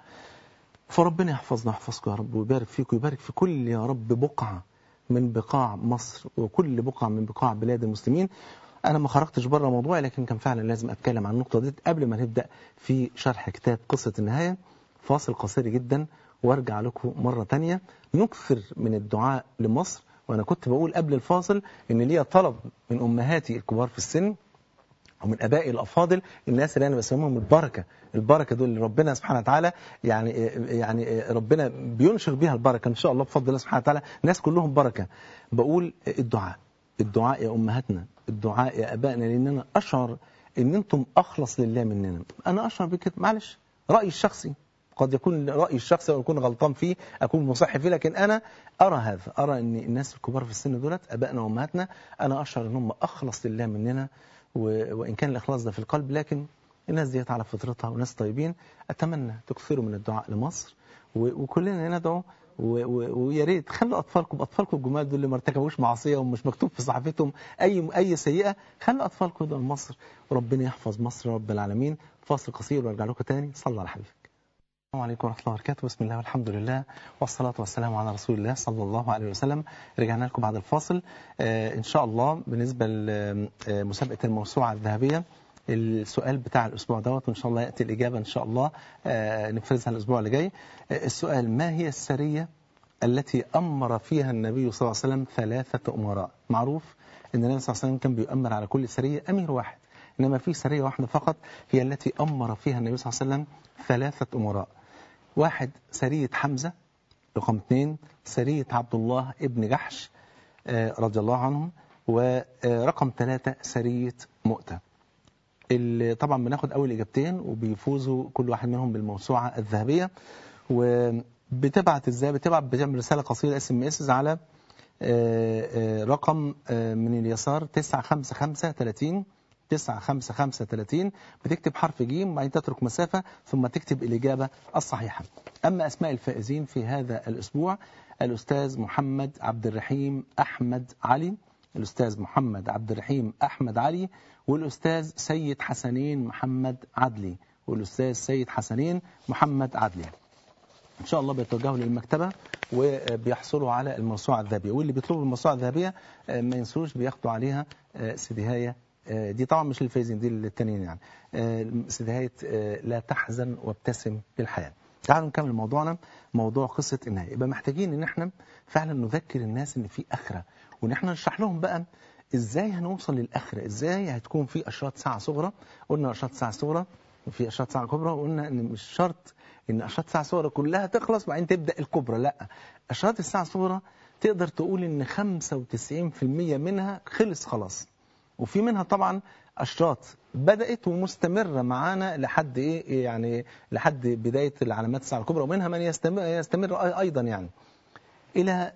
فربنا يحفظنا ويحفظكم يا رب ويبارك فيكم ويبارك في كل يا رب بقعه من بقاع مصر وكل بقعه من بقاع بلاد المسلمين انا ما خرجتش بره موضوعي لكن كان فعلا لازم اتكلم عن النقطه دي قبل ما نبدا في شرح كتاب قصه النهايه فاصل قصير جدا وارجع لكم مره تانية نكثر من الدعاء لمصر وانا كنت بقول قبل الفاصل ان ليا طلب من امهاتي الكبار في السن ومن ابائي الافاضل الناس اللي انا بسميهم البركه البركه دول اللي ربنا سبحانه وتعالى يعني يعني ربنا بينشر بيها البركه ان شاء الله بفضل الله سبحانه وتعالى الناس كلهم بركه بقول الدعاء الدعاء يا امهاتنا الدعاء يا ابائنا لان انا اشعر ان انتم اخلص لله مننا انا اشعر بكده معلش رايي الشخصي قد يكون رأيي الشخصي وأكون غلطان فيه أكون مصح فيه لكن أنا أرى هذا أرى أن الناس الكبار في السن دولت أبائنا وأمهاتنا أنا أشعر أن هم أخلص لله مننا وإن كان الإخلاص ده في القلب لكن الناس ديت على فطرتها وناس طيبين أتمنى تكثروا من الدعاء لمصر وكلنا ندعو ويا ريت خلوا اطفالكم اطفالكم الجمال دول اللي ما ارتكبوش معصيه ومش مكتوب في صحيفتهم اي اي سيئه خلوا اطفالكم يدعوا لمصر وربنا يحفظ مصر رب العالمين فاصل قصير وارجع لكم تاني صلى على حبيبك السلام عليكم ورحمة الله وبركاته بسم الله والحمد لله والصلاة والسلام على رسول الله صلى الله عليه وسلم رجعنا لكم بعد الفاصل آه إن شاء الله بالنسبة لمسابقة الموسوعة الذهبية السؤال بتاع الأسبوع دوت وإن شاء الله يأتي الإجابة إن شاء الله آه نفرزها الأسبوع اللي جاي آه السؤال ما هي السرية التي أمر فيها النبي صلى الله عليه وسلم ثلاثة أمراء معروف أن النبي صلى الله عليه وسلم كان بيؤمر على كل سرية أمير واحد إنما في سرية واحدة فقط هي التي أمر فيها النبي صلى الله عليه وسلم ثلاثة أمراء واحد سرية حمزة رقم اثنين سرية عبد الله ابن جحش رضي الله عنهم ورقم ثلاثة سرية مؤتة اللي طبعا بناخد أول إجابتين وبيفوزوا كل واحد منهم بالموسوعة الذهبية وبتبعت ازاي بتبعت بتعمل رسالة قصيرة اس ام اس على رقم من اليسار 95530 95530 بتكتب حرف ج وبعدين تترك مسافة ثم تكتب الإجابة الصحيحة أما أسماء الفائزين في هذا الأسبوع الأستاذ محمد عبد الرحيم أحمد علي الأستاذ محمد عبد الرحيم أحمد علي والأستاذ سيد حسنين محمد عدلي والأستاذ سيد حسنين محمد عدلي إن شاء الله بيتوجهوا للمكتبة وبيحصلوا على الموسوعة الذهبية واللي بيطلبوا الموسوعة الذهبية ما ينسوش بياخدوا عليها سيديهاية دي طبعا مش للفايزين دي للتانيين يعني سيديهاية لا تحزن وابتسم للحياة تعالوا نكمل موضوعنا موضوع قصة النهاية يبقى محتاجين ان احنا فعلا نذكر الناس ان في اخرة وان احنا نشرح لهم بقى ازاي هنوصل للاخرة ازاي هتكون في اشراط ساعة صغرى قلنا اشراط ساعة صغرى وفي اشراط ساعة كبرى وقلنا ان مش شرط ان اشراط ساعة صغرى كلها تخلص وبعدين تبدا الكبرى لا اشراط الساعة الصغرى تقدر تقول ان 95% منها خلص خلاص وفي منها طبعا اشراط بدات ومستمره معانا لحد ايه يعني لحد بدايه العلامات الساعه الكبرى ومنها من يستمر يستمر ايضا يعني الى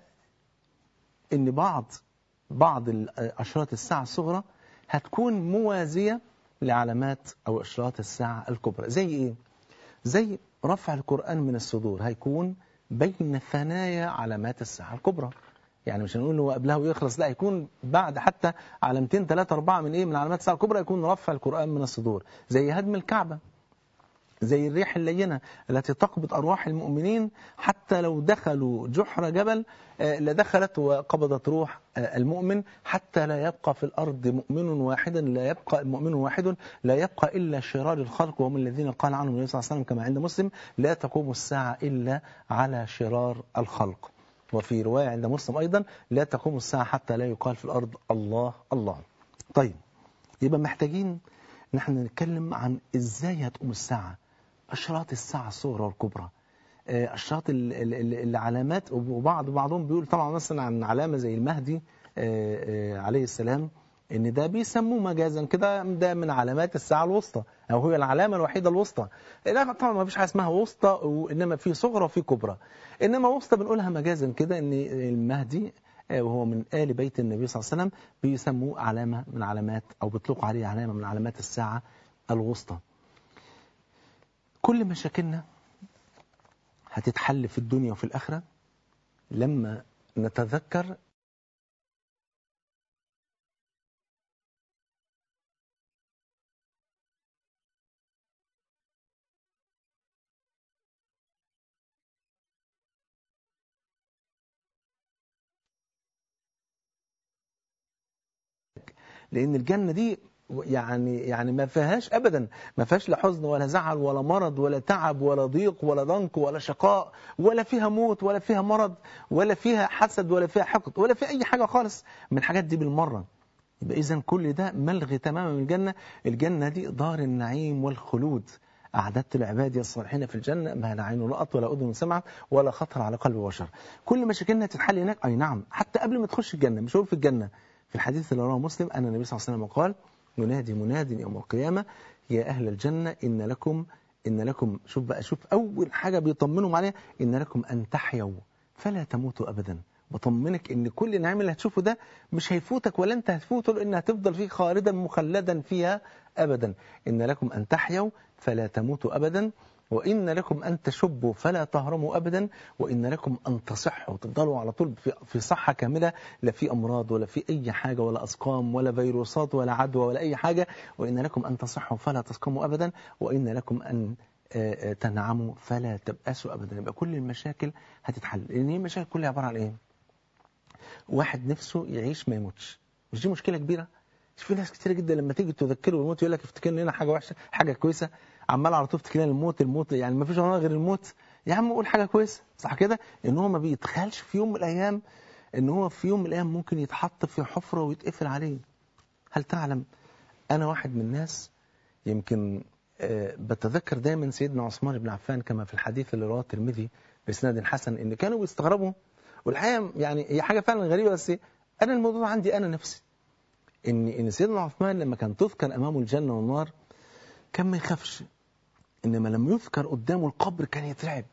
ان بعض بعض اشراط الساعه الصغرى هتكون موازيه لعلامات او اشراط الساعه الكبرى زي ايه زي رفع القران من الصدور هيكون بين ثنايا علامات الساعه الكبرى يعني مش هنقول هو قبلها ويخلص لا يكون بعد حتى علامتين ثلاثة أربعة من إيه من علامات الساعة الكبرى يكون رفع القرآن من الصدور زي هدم الكعبة زي الريح اللينة التي تقبض أرواح المؤمنين حتى لو دخلوا جحر جبل لدخلت وقبضت روح المؤمن حتى لا يبقى في الأرض مؤمن واحد لا يبقى مؤمن واحد لا يبقى إلا شرار الخلق وهم الذين قال عنهم النبي صلى الله عليه وسلم كما عند مسلم لا تقوم الساعة إلا على شرار الخلق وفي رواية عند مسلم أيضا لا تقوم الساعة حتى لا يقال في الأرض الله الله طيب يبقى محتاجين نحن نتكلم عن إزاي هتقوم الساعة أشراط الساعة الصغرى والكبرى أشراط العلامات وبعض بعضهم بيقول طبعا مثلا عن علامة زي المهدي عليه السلام ان ده بيسموه مجازا كده ده من علامات الساعه الوسطى او هي العلامه الوحيده الوسطى لا طبعا ما فيش حاجه اسمها وسطى وانما في صغرى وفي كبرى انما وسطى بنقولها مجازا كده ان المهدي وهو من آل بيت النبي صلى الله عليه وسلم بيسموه علامة من علامات أو بيطلقوا عليه علامة من علامات الساعة الوسطى كل مشاكلنا هتتحل في الدنيا وفي الآخرة لما نتذكر لأن الجنة دي يعني يعني ما فيهاش ابدا ما فيهاش لا حزن ولا زعل ولا مرض ولا تعب ولا ضيق ولا ضنك ولا شقاء ولا فيها موت ولا فيها مرض ولا فيها حسد ولا فيها حقد ولا في اي حاجه خالص من الحاجات دي بالمره يبقى إذا كل ده ملغي تماما من الجنة الجنة دي دار النعيم والخلود أعددت لعبادي الصالحين في الجنة ما لا عين رأت ولا أذن سمعت ولا خطر على قلب بشر كل مشاكلنا تتحل هناك أي نعم حتى قبل ما تخش الجنة مش هقول في الجنة في الحديث اللي رواه مسلم أن النبي صلى الله عليه وسلم قال ينادي مناد يوم القيامة يا أهل الجنة إن لكم إن لكم شوف بقى شوف أول حاجة بيطمنهم عليها إن لكم أن تحيوا فلا تموتوا أبدا بطمنك ان كل النعيم اللي هتشوفه ده مش هيفوتك ولا انت هتفوته لان هتفضل فيه خالدا مخلدا فيها ابدا ان لكم ان تحيوا فلا تموتوا ابدا وان لكم ان تشبوا فلا تهرموا ابدا وان لكم ان تصحوا تفضلوا على طول في- في صحه كامله لا في امراض ولا في اي حاجه ولا اسقام ولا فيروسات ولا عدوى ولا اي حاجه وان لكم ان تصحوا فلا تسقموا ابدا وان لكم ان آه، آه، تنعموا فلا تبأسوا ابدا يبقى كل المشاكل هتتحل لان هي المشاكل كلها عباره عن ايه؟ واحد نفسه يعيش ما يموتش مش دي مشكله كبيره مش في ناس كتير جدا لما تيجي تذكره بالموت يقول لك افتكرني هنا حاجه وحشه حاجه كويسه عمال على طول تفتكرني الموت الموت يعني ما فيش ورانا غير الموت يا عم قول حاجه كويسه صح كده ان هو ما بيتخيلش في يوم من الايام ان هو في يوم من الايام ممكن يتحط في حفره ويتقفل عليه هل تعلم انا واحد من الناس يمكن آه، بتذكر دايما سيدنا عثمان بن عفان كما في الحديث اللي رواه الترمذي باسناد حسن ان كانوا بيستغربوا والحقيقه يعني هي حاجه فعلا غريبه بس انا الموضوع عندي انا نفسي ان ان سيدنا عثمان لما كان تذكر امامه الجنه والنار كان ما يخافش انما لما يذكر قدامه القبر كان يترعب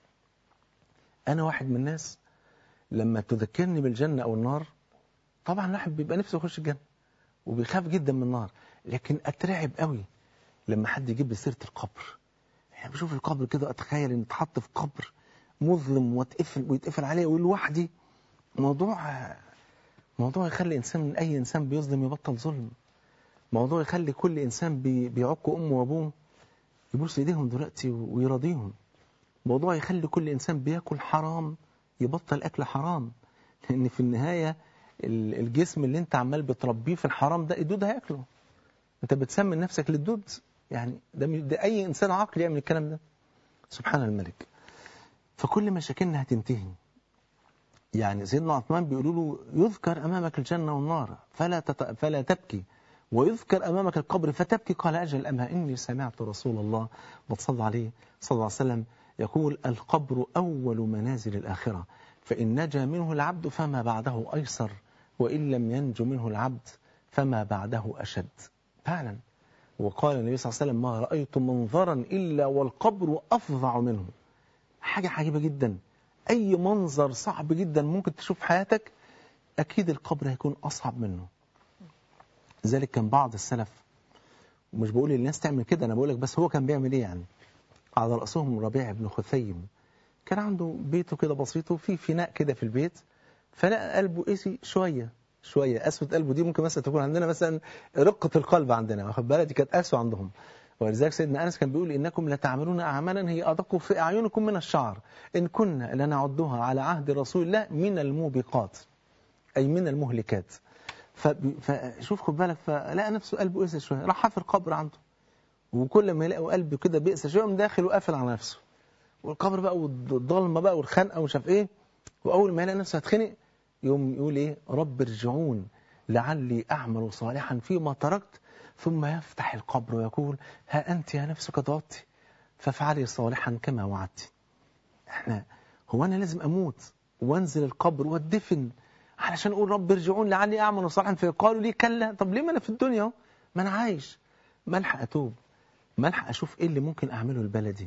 انا واحد من الناس لما تذكرني بالجنه او النار طبعا الواحد بيبقى نفسه يخش الجنه وبيخاف جدا من النار لكن اترعب قوي لما حد يجيب لي سيره القبر يعني بشوف القبر كده اتخيل ان اتحط في قبر مظلم واتقفل ويتقفل عليه ولوحدي موضوع موضوع يخلي انسان اي انسان بيظلم يبطل ظلم موضوع يخلي كل انسان بي- بيعق امه وابوه يبوس ايديهم دلوقتي ويراضيهم موضوع يخلي كل انسان بياكل حرام يبطل اكل حرام لان في النهايه ال- الجسم اللي انت عمال بتربيه في الحرام ده الدود هياكله انت بتسمي نفسك للدود يعني ده, م- ده اي انسان عاقل يعمل الكلام ده سبحان الملك فكل مشاكلنا هتنتهي يعني سيدنا عثمان بيقولوا له يذكر امامك الجنه والنار فلا تت... فلا تبكي ويذكر امامك القبر فتبكي قال اجل اما اني سمعت رسول الله وصلى عليه صلى الله عليه وسلم يقول القبر اول منازل الاخره فان نجا منه العبد فما بعده ايسر وان لم ينج منه العبد فما بعده اشد فعلا وقال النبي صلى الله عليه وسلم ما رايت منظرا الا والقبر افظع منه حاجه عجيبه جدا اي منظر صعب جدا ممكن تشوف في حياتك اكيد القبر هيكون اصعب منه ذلك كان بعض السلف ومش بقول للناس تعمل كده انا بقول لك بس هو كان بيعمل ايه يعني على راسهم ربيع بن خثيم كان عنده بيته كده بسيط وفي فناء كده في البيت فلقى قلبه قسي شويه شويه قسوه قلبه دي ممكن مثلا تكون عندنا مثلا رقه القلب عندنا واخد بالك دي كانت قسوه عندهم ولذلك سيدنا انس كان بيقول انكم لتعملون اعمالا هي ادق في اعينكم من الشعر ان كنا لنعدها على عهد رسول الله من الموبقات اي من المهلكات فب- فشوف خد بالك فلقى نفسه قلبه قسى شويه راح حفر قبر عنده وكل ما يلاقي قلبه كده بئس شويه يقوم داخل وقافل على نفسه والقبر بقى والضلمه بقى والخنقه ومش عارف ايه واول ما يلاقي نفسه هتخنق يقوم يقول ايه رب ارجعون لعلي اعمل صالحا فيما تركت ثم يفتح القبر ويقول ها انت يا نفس قد عدت فافعلي صالحا كما وعدت احنا هو انا لازم اموت وانزل القبر واتدفن علشان اقول رب ارجعون لعلي اعمل صالحا فيقالوا لي كلا طب ليه ما انا في الدنيا اهو ما انا عايش ما الحق اتوب ما الحق اشوف ايه اللي ممكن اعمله لبلدي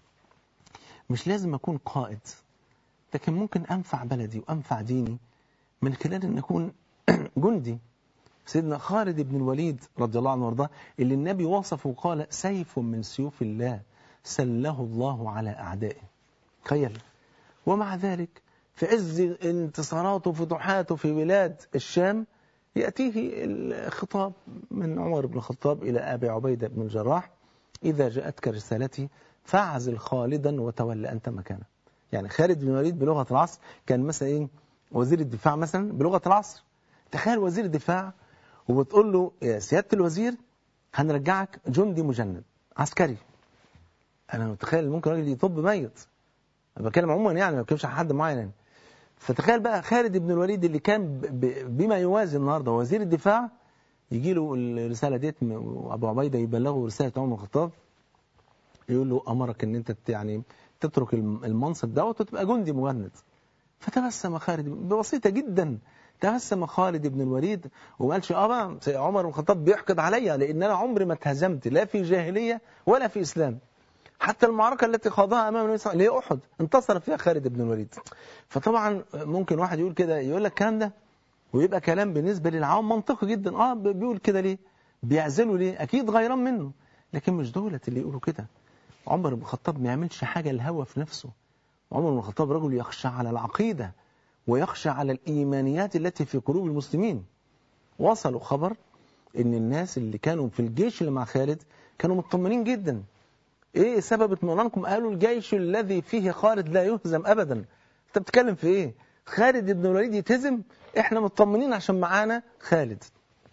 مش لازم اكون قائد لكن ممكن انفع بلدي وانفع ديني من خلال ان اكون جندي سيدنا خالد بن الوليد رضي الله عنه وارضاه اللي النبي وصفه وقال سيف من سيوف الله سله الله على اعدائه تخيل ومع ذلك في عز انتصاراته وفتوحاته في بلاد الشام يأتيه الخطاب من عمر بن الخطاب إلى أبي عبيدة بن الجراح إذا جاءتك رسالتي فاعزل خالدا وتولى أنت مكانه يعني خالد بن الوليد بلغة العصر كان مثلا إيه وزير الدفاع مثلا بلغة العصر تخيل وزير الدفاع وبتقول له يا سيادة الوزير هنرجعك جندي مجند عسكري أنا متخيل ممكن راجل يطب ميت أنا بتكلم عموما يعني ما بتكلمش عن حد معين يعني فتخيل بقى خالد بن الوليد اللي كان ب- ب- بما يوازي النهارده وزير الدفاع يجي له الرسالة ديت م- وأبو عبيدة يبلغه رسالة عمر بن الخطاب يقول له أمرك إن أنت ت- يعني تترك الم- المنصب دوت وتبقى جندي مجند فتبسم خالد ببسيطة جدا تبسم خالد بن الوليد وما قالش اه بقى سي- عمر بن الخطاب بيحقد عليا لان انا عمري ما اتهزمت لا في جاهليه ولا في اسلام حتى المعركه التي خاضها امام النبي صلى الله عليه وسلم اللي هي احد انتصر فيها خالد بن الوليد فطبعا ممكن واحد يقول كده يقول لك الكلام ده ويبقى كلام بالنسبه للعوام منطقي جدا اه ب- بيقول كده ليه بيعزلوا ليه اكيد غيران منه لكن مش دولة اللي يقولوا كده عمر بن الخطاب ما يعملش حاجه الهوى في نفسه عمر بن الخطاب رجل يخشى على العقيده ويخشى على الايمانيات التي في قلوب المسلمين وصلوا خبر ان الناس اللي كانوا في الجيش اللي مع خالد كانوا مطمنين جدا ايه سبب اطمئنانكم قالوا الجيش الذي فيه خالد لا يهزم ابدا انت بتتكلم في ايه خالد بن الوليد يتهزم احنا مطمنين عشان معانا خالد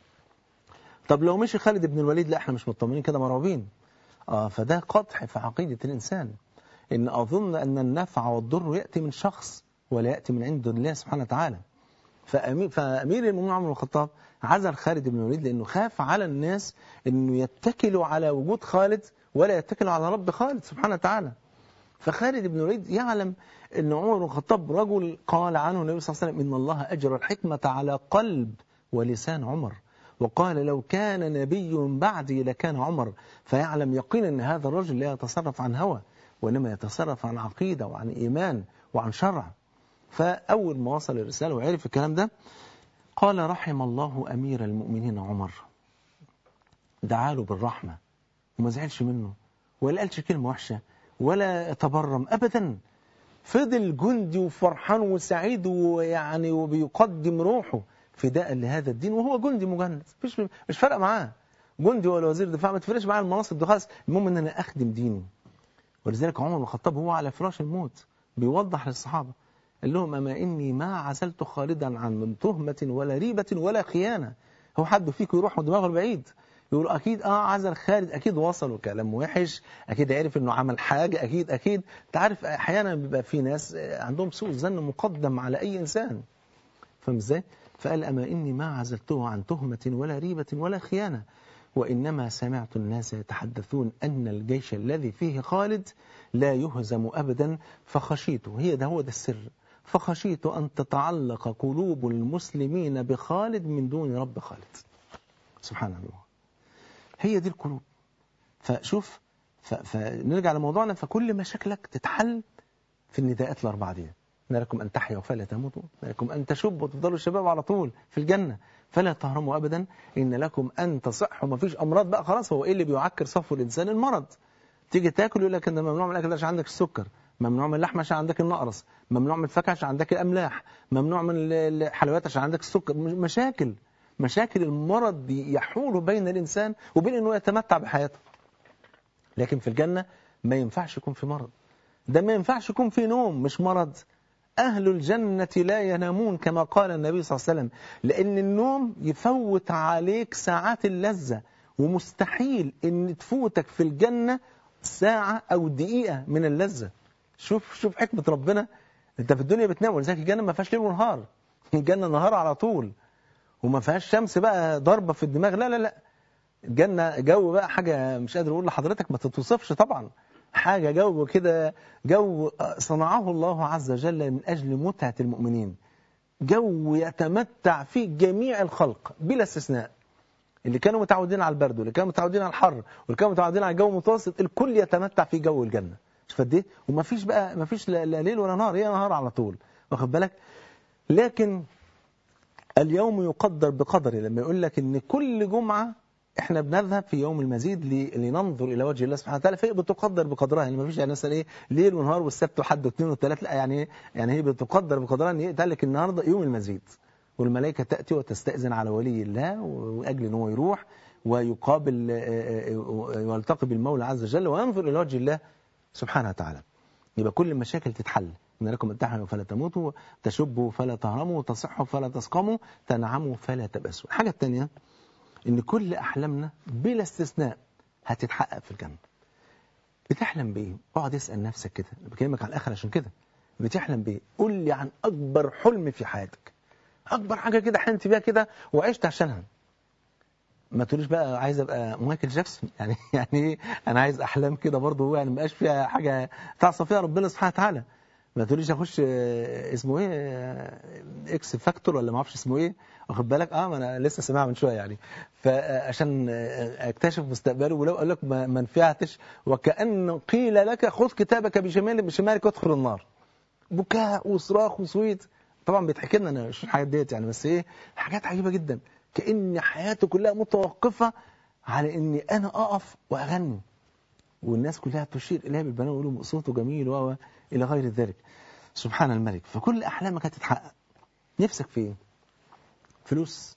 طب لو مشي خالد بن الوليد لا احنا مش مطمنين كده مرعوبين اه فده قدح في عقيدة الانسان ان اظن ان النفع والضر ياتي من شخص ولا ياتي من عند الله سبحانه وتعالى فأمير, فأمير المؤمنين عمر بن الخطاب عزل خالد بن الوليد لأنه خاف على الناس أنه يتكلوا على وجود خالد ولا يتكلوا على رب خالد سبحانه وتعالى فخالد بن الوليد يعلم أن عمر بن الخطاب رجل قال عنه النبي صلى الله عليه وسلم إن الله أجرى الحكمة على قلب ولسان عمر وقال لو كان نبي بعدي لكان عمر فيعلم يقينا أن هذا الرجل لا يتصرف عن هوى وإنما يتصرف عن عقيدة وعن إيمان وعن شرع فأول ما وصل الرسالة وعرف الكلام ده قال رحم الله أمير المؤمنين عمر دعاله بالرحمة وما زعلش منه ولا قالش كلمة وحشة ولا تبرم أبدا فضل جندي وفرحان وسعيد ويعني وبيقدم روحه فداء لهذا الدين وهو جندي مجند مش مش فارقه معاه جندي ولا وزير دفاع ما تفرقش معاه المناصب دي خالص المهم ان انا اخدم ديني ولذلك عمر بن الخطاب هو على فراش الموت بيوضح للصحابه قال لهم أما إني ما عزلت خالدا عن من تهمة ولا ريبة ولا خيانة هو حد فيكم يروح دماغه بعيد يقول أكيد آه عزل خالد أكيد وصل وكلام وحش أكيد عرف إنه عمل حاجة أكيد أكيد أنت عارف أحيانا بيبقى في ناس عندهم سوء ظن مقدم على أي إنسان فاهم إزاي؟ فقال أما إني ما عزلته عن تهمة ولا ريبة ولا خيانة وإنما سمعت الناس يتحدثون أن الجيش الذي فيه خالد لا يهزم أبدا فخشيت هي ده هو ده السر فخشيت أن تتعلق قلوب المسلمين بخالد من دون رب خالد سبحان الله هي دي القلوب فشوف ف... فنرجع لموضوعنا فكل مشاكلك تتحل في النداءات الأربعة دي إن لكم أن تحيوا فلا تموتوا إن لكم أن تشبوا وتفضلوا الشباب على طول في الجنة فلا تهرموا أبدا إن لكم أن تصحوا ما فيش أمراض بقى خلاص هو إيه اللي بيعكر صفو الإنسان المرض تيجي تاكل يقول لك أنت ممنوع من الأكل عشان عندك السكر ممنوع من اللحمه عشان عندك النقرس ممنوع من الفاكهه عشان عندك الاملاح ممنوع من الحلويات عشان عندك السكر مشاكل مشاكل المرض يحول بين الانسان وبين انه يتمتع بحياته لكن في الجنه ما ينفعش يكون في مرض ده ما ينفعش يكون في نوم مش مرض أهل الجنة لا ينامون كما قال النبي صلى الله عليه وسلم لأن النوم يفوت عليك ساعات اللذة ومستحيل أن تفوتك في الجنة ساعة أو دقيقة من اللذة شوف شوف حكمة ربنا انت في الدنيا بتنام ولذلك الجنة ما فيهاش ليل ونهار الجنة نهار على طول وما فيهاش شمس بقى ضربة في الدماغ لا لا لا الجنة جو بقى حاجة مش قادر اقول لحضرتك ما تتوصفش طبعا حاجة جو كده جو صنعه الله عز وجل من أجل متعة المؤمنين جو يتمتع فيه جميع الخلق بلا استثناء اللي كانوا متعودين على البرد واللي كانوا متعودين على الحر واللي كانوا متعودين على الجو المتوسط الكل يتمتع في جو الجنة مش قد ايه وما فيش بقى ما فيش لا ليل ولا نهار هي نهار على طول واخد بالك لكن اليوم يقدر بقدره لما يقول لك ان كل جمعه احنا بنذهب في يوم المزيد لننظر الى وجه الله سبحانه وتعالى فهي بتقدر بقدرها يعني ما فيش يعني مثلا ايه ليل ونهار والسبت وحد واثنين وثلاث لا يعني يعني هي بتقدر بقدرها ان يقول لك النهارده يوم المزيد والملائكه تاتي وتستاذن على ولي الله واجل ان هو يروح ويقابل ويلتقي بالمولى عز وجل وينظر الى وجه الله سبحانه وتعالى يبقى كل المشاكل تتحل إن لكم أن تحيوا فلا تموتوا تشبوا فلا تهرموا تصحوا فلا تسقموا تنعموا فلا تبأسوا الحاجة الثانية إن كل أحلامنا بلا استثناء هتتحقق في الجنة بتحلم بإيه؟ اقعد اسأل نفسك كده بكلمك على الآخر عشان كده بتحلم بإيه؟ قول لي عن أكبر حلم في حياتك أكبر حاجة كده حلمت بيها كده وعشت عشانها ما تقوليش بقى عايز ابقى مايكل جاكسون يعني يعني ايه انا عايز احلام كده برضه يعني ما بقاش فيها حاجه تعصى فيها ربنا سبحانه وتعالى ما تقوليش اخش آه، اسمه ايه آه، اكس فاكتور ولا ما اعرفش اسمه ايه واخد بالك اه ما انا لسه سامعها من شويه يعني فعشان آه، اكتشف مستقبلي ولو قال لك ما ما نفعتش وكأن قيل لك خذ كتابك بشمال بشمالك وادخل النار بكاء وصراخ وصويت طبعا بيتحكي لنا انا مش الحاجات ديت يعني بس ايه حاجات عجيبه جدا كأن حياته كلها متوقفه على اني انا اقف واغني والناس كلها تشير اليه بالبنان ويقولوا صوته جميل و الى غير ذلك سبحان الملك فكل احلامك هتتحقق نفسك في ايه فلوس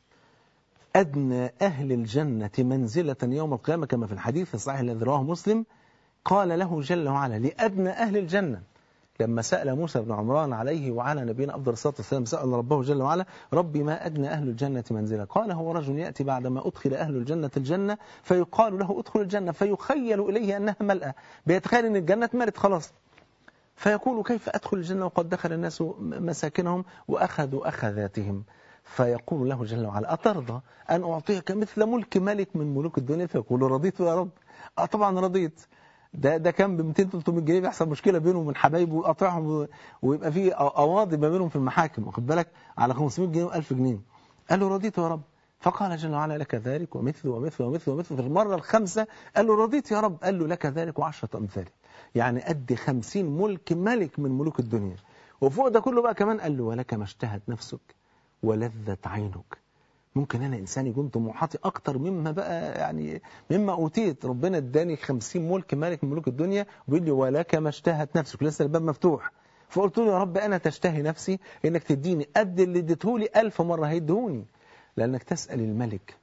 ادنى اهل الجنه منزله يوم القيامه كما في الحديث الصحيح الذي رواه مسلم قال له جل وعلا لادنى اهل الجنه لما سأل موسى بن عمران عليه وعلى نبينا أفضل الصلاة والسلام سأل ربه جل وعلا ربي ما أدنى أهل الجنة منزلا قال هو رجل يأتي بعدما أدخل أهل الجنة الجنة فيقال له ادخل الجنة فيخيل إليه أنها ملأة بيتخيل أن الجنة ملت خلاص فيقول كيف أدخل الجنة وقد دخل الناس مساكنهم وأخذوا أخذاتهم فيقول له جل وعلا أترضى أن أعطيك مثل ملك ملك من ملوك الدنيا فيقول رضيت يا رب أه طبعا رضيت ده ده كان ب 200 300 جنيه بيحصل مشكله بينه وبين حبايبه ويقاطعهم و- ويبقى في قواضي ما بينهم في المحاكم واخد بالك على 500 جنيه و1000 جنيه قال له رضيت يا رب فقال جل وعلا لك ذلك ومثل ومثل ومثل ومثل في المره الخامسه قال له رضيت يا رب قال له لك ذلك وعشرة امثاله يعني قد 50 ملك ملك من ملوك الدنيا وفوق ده كله بقى كمان قال له ولك ما اشتهت نفسك ولذت عينك ممكن انا انسان يكون طموحاتي اكتر مما بقى يعني مما اوتيت ربنا اداني 50 ملك ملك من ملوك الدنيا وبيقول لي ولك ما اشتهت نفسك لسه الباب مفتوح فقلت له يا رب انا تشتهي نفسي انك تديني قد اللي اديتهولي ألف مره هيدهوني لانك تسال الملك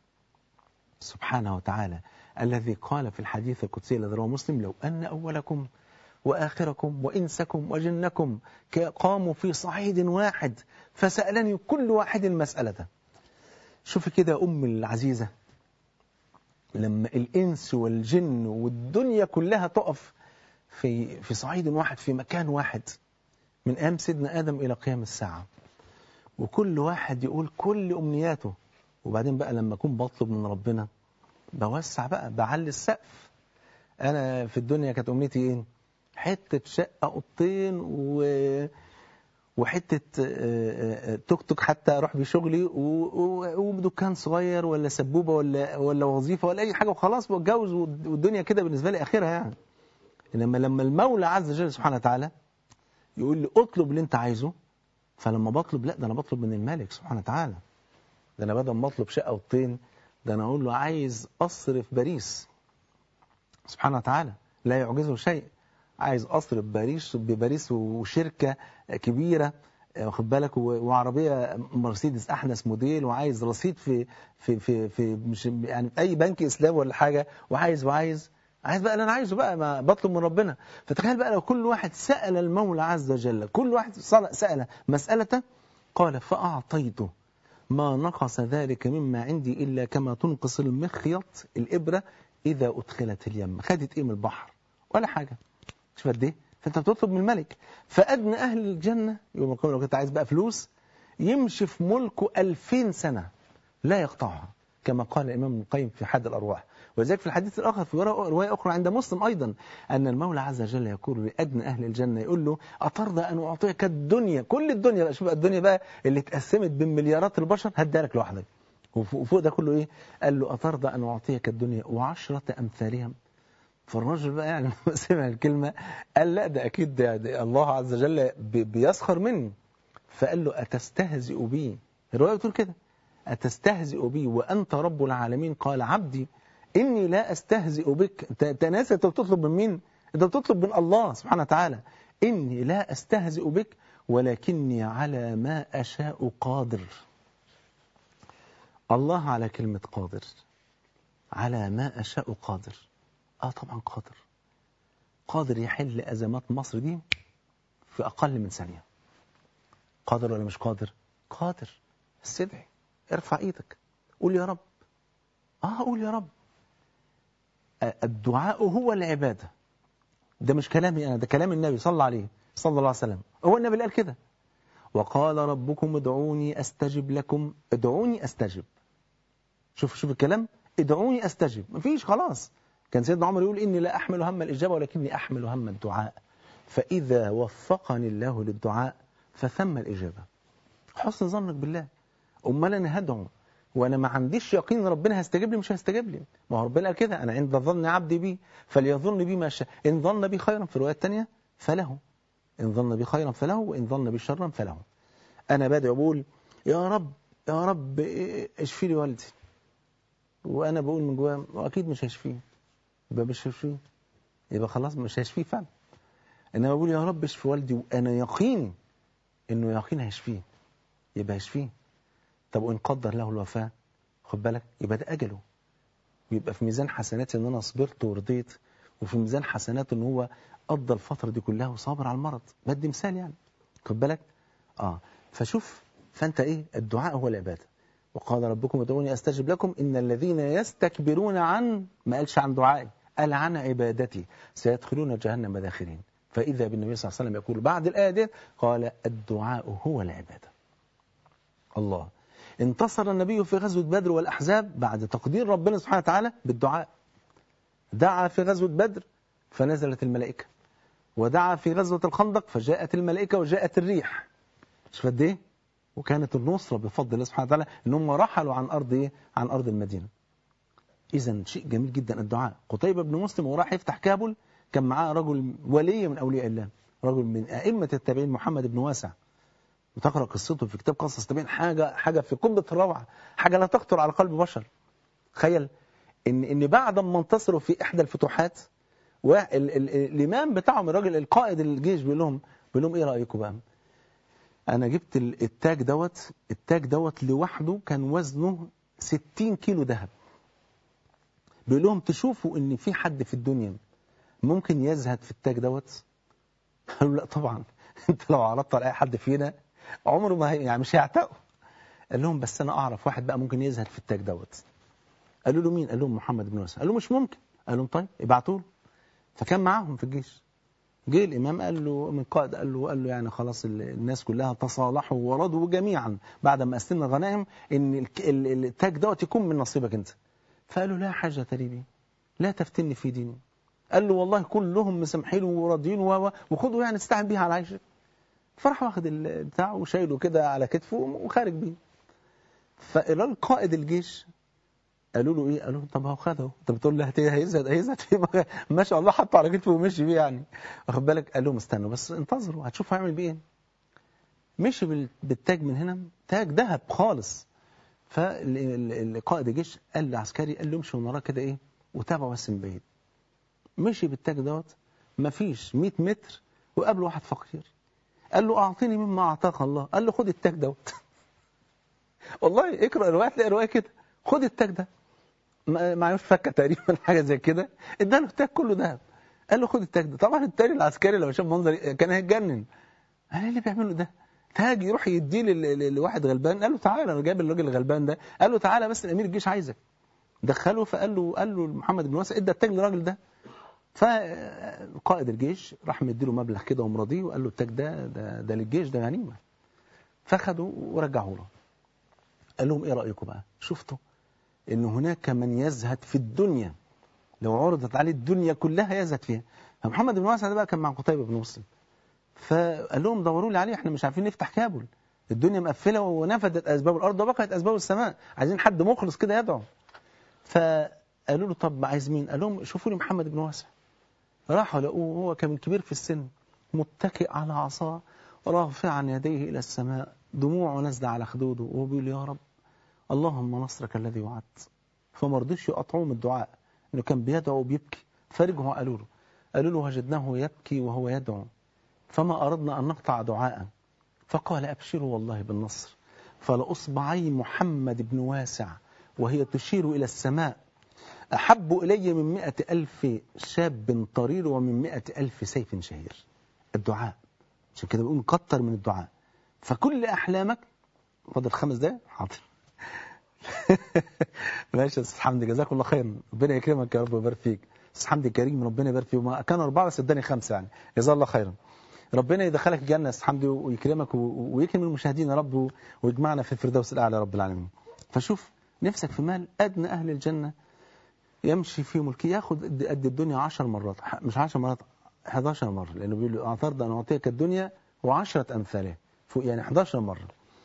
سبحانه وتعالى الذي قال في الحديث القدسي الذي رواه مسلم لو ان اولكم واخركم وانسكم وجنكم قاموا في صعيد واحد فسالني كل واحد مسالته شوفي كده يا أم العزيزة لما الإنس والجن والدنيا كلها تقف في في صعيد واحد في مكان واحد من أيام سيدنا آدم إلى قيام الساعة وكل واحد يقول كل أمنياته وبعدين بقى لما أكون بطلب من ربنا بوسع بقى بعلي السقف أنا في الدنيا كانت أمنيتي إيه؟ حتة شقة أوضتين و وحته آه، آه، توك توك حتى اروح بيه شغلي و- و- ودكان صغير ولا سبوبه ولا ولا وظيفه ولا اي حاجه وخلاص واتجوز والد- والدنيا كده بالنسبه لي اخرها يعني انما لما المولى عز وجل سبحانه وتعالى يقول لي اطلب اللي انت عايزه فلما بطلب لا ده انا بطلب من الملك سبحانه وتعالى ده انا بدل ما اطلب شقه وطين ده انا اقول له عايز قصر في باريس سبحانه وتعالى لا يعجزه شيء عايز قصر بباريس بباريس وشركه كبيره واخد بالك و- وعربيه مرسيدس احدث موديل وعايز رصيد في في في في مش يعني في اي بنك اسلامي ولا حاجه وعايز وعايز عايز بقى اللي انا عايزه بقى ما بطلب من ربنا فتخيل بقى لو كل واحد سال المولى عز وجل كل واحد صل- سال مساله قال فاعطيته ما نقص ذلك مما عندي الا كما تنقص المخيط الابره اذا ادخلت اليم خدت ايه من البحر ولا حاجه شوف قد ايه فانت بتطلب من الملك فادنى اهل الجنه يوم القيامه لو كنت عايز بقى فلوس يمشي في ملكه 2000 سنه لا يقطعها كما قال الامام ابن القيم في حد الارواح ولذلك في الحديث الاخر في روايه اخرى عند مسلم ايضا ان المولى عز وجل يقول لادنى اهل الجنه يقول له اترضى ان اعطيك الدنيا كل الدنيا بقى شوف بقى الدنيا بقى اللي اتقسمت بين مليارات البشر هديها لك لوحدك وفوق وفوق ده كله ايه قال له اترضى ان اعطيك الدنيا وعشره امثالها فالراجل بقى يعني لما سمع الكلمة قال لا ده أكيد ده, ده الله عز وجل بي- بيسخر مني فقال له أتستهزئ بي الرواية بتقول كده أتستهزئ بي وأنت رب العالمين قال عبدي إني لا أستهزئ بك أنت أنت ناسي أنت بتطلب من مين؟ أنت بتطلب من الله سبحانه وتعالى إني لا أستهزئ بك ولكني على ما أشاء قادر الله على كلمة قادر على ما أشاء قادر اه طبعا قادر قادر يحل ازمات مصر دي في اقل من ثانيه قادر ولا مش قادر قادر استدعي ارفع ايدك قول يا رب اه قول يا رب آه، الدعاء هو العباده ده مش كلامي انا ده كلام النبي صلى الله عليه صلى الله عليه وسلم هو النبي اللي قال كده وقال ربكم ادعوني استجب لكم ادعوني استجب شوف شوف الكلام ادعوني استجب مفيش خلاص كان سيدنا عمر يقول اني لا احمل هم الاجابه ولكني احمل هم الدعاء فاذا وفقني الله للدعاء فثم الاجابه حسن ظنك بالله امال انا هدعو وانا ما عنديش يقين ان ربنا هيستجيب لي مش هيستجيب لي ما هو ربنا قال كده انا عند ظن عبدي بي فليظن بي ما شاء ان ظن بي خيرا في الروايه الثانيه فله ان ظن بي خيرا فله وان ظن بي شرا فله انا بدعو بقول يا رب يا رب اشفي لي والدي وانا بقول من جوايا واكيد مش هيشفيه يبقى مش هيشفيه يبقى خلاص مش هيشفيه فعلا انما بقول يا رب اشفي والدي وانا يقيني انه يقين هيشفيه يبقى هيشفيه طب وان قدر له الوفاه خد بالك يبقى ده اجله يبقى في ميزان حسناتي ان انا صبرت ورضيت وفي ميزان حسناته ان هو قضى الفتره دي كلها وصابر على المرض بدي مثال يعني خد بالك اه فشوف فانت ايه الدعاء هو العباده وقال ربكم ادعوني استجب لكم ان الذين يستكبرون عن ما قالش عن دعائي قال عن عبادتي سيدخلون جهنم داخرين فاذا بالنبي صلى الله عليه وسلم يقول بعد الايه دي قال الدعاء هو العباده الله انتصر النبي في غزوه بدر والاحزاب بعد تقدير ربنا سبحانه وتعالى بالدعاء دعا في غزوه بدر فنزلت الملائكه ودعا في غزوه الخندق فجاءت الملائكه وجاءت الريح شوف قد ايه وكانت النصرة بفضل الله سبحانه وتعالى ان هم رحلوا عن أرض إيه؟ عن أرض المدينة إذا شيء جميل جدا الدعاء قتيبة بن مسلم وراح يفتح كابل كان معاه رجل ولي من أولياء الله رجل من أئمة التابعين محمد بن واسع وتقرأ قصته في كتاب قصص التابعين حاجة حاجة في قمة الروعة حاجة لا تخطر على قلب بشر تخيل إن إن بعد ما انتصروا في إحدى الفتوحات والإمام بتاعهم الراجل القائد الجيش بيقول لهم بيقول لهم إيه رأيكم بقى؟ انا جبت التاج دوت التاج دوت لوحده كان وزنه 60 كيلو ذهب بيقول لهم تشوفوا ان في حد في الدنيا ممكن يزهد في التاج دوت قالوا لا طبعا انت لو عرضت على اي حد فينا عمره ما هي يعني مش هيعتقه قال لهم بس انا اعرف واحد بقى ممكن يزهد في التاج دوت قالوا له مين قال لهم محمد بن واسع قال له مش ممكن قال لهم طيب ابعتوا له فكان معاهم في الجيش جه الامام قال له من قائد قال له قال له يعني خلاص الناس كلها تصالحوا ورضوا جميعا بعد ما قسمنا الغنائم ان التاج دوت يكون من نصيبك انت فقال له لا حاجه لي بيه لا تفتني في ديني قال له والله كلهم مسامحين وراضيين وخدوا يعني استعن بيها على عيشك فراح واخد البتاع وشايله كده على كتفه وخارج بيه فالراجل قائد الجيش قالوا له ايه قالوا له طب هو خده انت بتقول له هيزهد هيزهد فيه ما شاء الله حطه على كتفه ومشي بيه يعني واخد بالك قال لهم استنوا بس انتظروا هتشوفوا هيعمل بيه ايه مشي بالتاج من هنا تاج ذهب خالص فالقائد الجيش قال للعسكري قال له امشي من وراه كده ايه وتابعه بس من بعيد مشي بالتاج دوت مفيش 100 متر وقابله واحد فقير قال له اعطيني مما اعطاك الله قال له خد التاج دوت والله اقرا الروايه تلاقي روايه كده خد التاج ده معيوش فكه تقريبا حاجه زي كده اداله التاج كله ذهب قال له خد التاج ده طبعا التاني العسكري لما شاف منظر كان هيتجنن قال ايه اللي بيعمله ده تاج يروح يديه لواحد غلبان قال له تعالى انا جايب الراجل الغلبان ده قال له تعالى بس الامير الجيش عايزك دخله فقال له قال له محمد بن واسع ادى التاج للراجل ده فقائد الجيش راح مديله مبلغ كده ومراضيه وقال له التاج ده ده, ده للجيش ده غنيمه فخده ورجعه له قال لهم ايه رايكم بقى شفتوا ان هناك من يزهد في الدنيا لو عرضت عليه الدنيا كلها يزهد فيها فمحمد بن واسع ده بقى كان مع قتيبة بن مسلم فقال لهم دوروا لي عليه احنا مش عارفين نفتح كابل الدنيا مقفلة ونفدت أسباب الأرض وبقت أسباب السماء عايزين حد مخلص كده يدعو فقالوا له طب عايز مين قال لهم شوفوا لي محمد بن واسع راحوا لقوه هو كان كبير في السن متكئ على عصاه رافعا يديه إلى السماء دموعه نازله على خدوده وهو بيقول يا رب اللهم نصرك الذي وعدت فما رضيش يقطعوه من الدعاء انه كان بيدعو وبيبكي فرجعوا قالوا له قالوا له وجدناه يبكي وهو يدعو فما أردنا أن نقطع دعاء فقال أبشروا والله بالنصر فلأصبعي محمد بن واسع وهي تشير إلى السماء أحب إلي من مئة ألف شاب طرير ومن مئة ألف سيف شهير الدعاء عشان كده بيقول كتر من الدعاء فكل أحلامك فاضل خمس دقايق حاضر ماشي يا استاذ حمدي جزاك الله خيرا ربنا يكرمك يا رب ويبارك فيك استاذ حمدي كريم ربنا يبارك فيه وما كان اربعه بس اداني خمسه يعني جزاه الله خيرا ربنا يدخلك الجنه يا استاذ حمدي ويكرمك ويكرم المشاهدين يا رب ويجمعنا في الفردوس الاعلى يا رب العالمين فشوف نفسك في مال ادنى اهل الجنه يمشي في ملكه ياخد قد قد الدنيا 10 مرات ح- مش 10 مرات 11 مرة لأنه بيقول له أعترض أن أعطيك الدنيا وعشرة أمثالها فوق يعني 11 مرة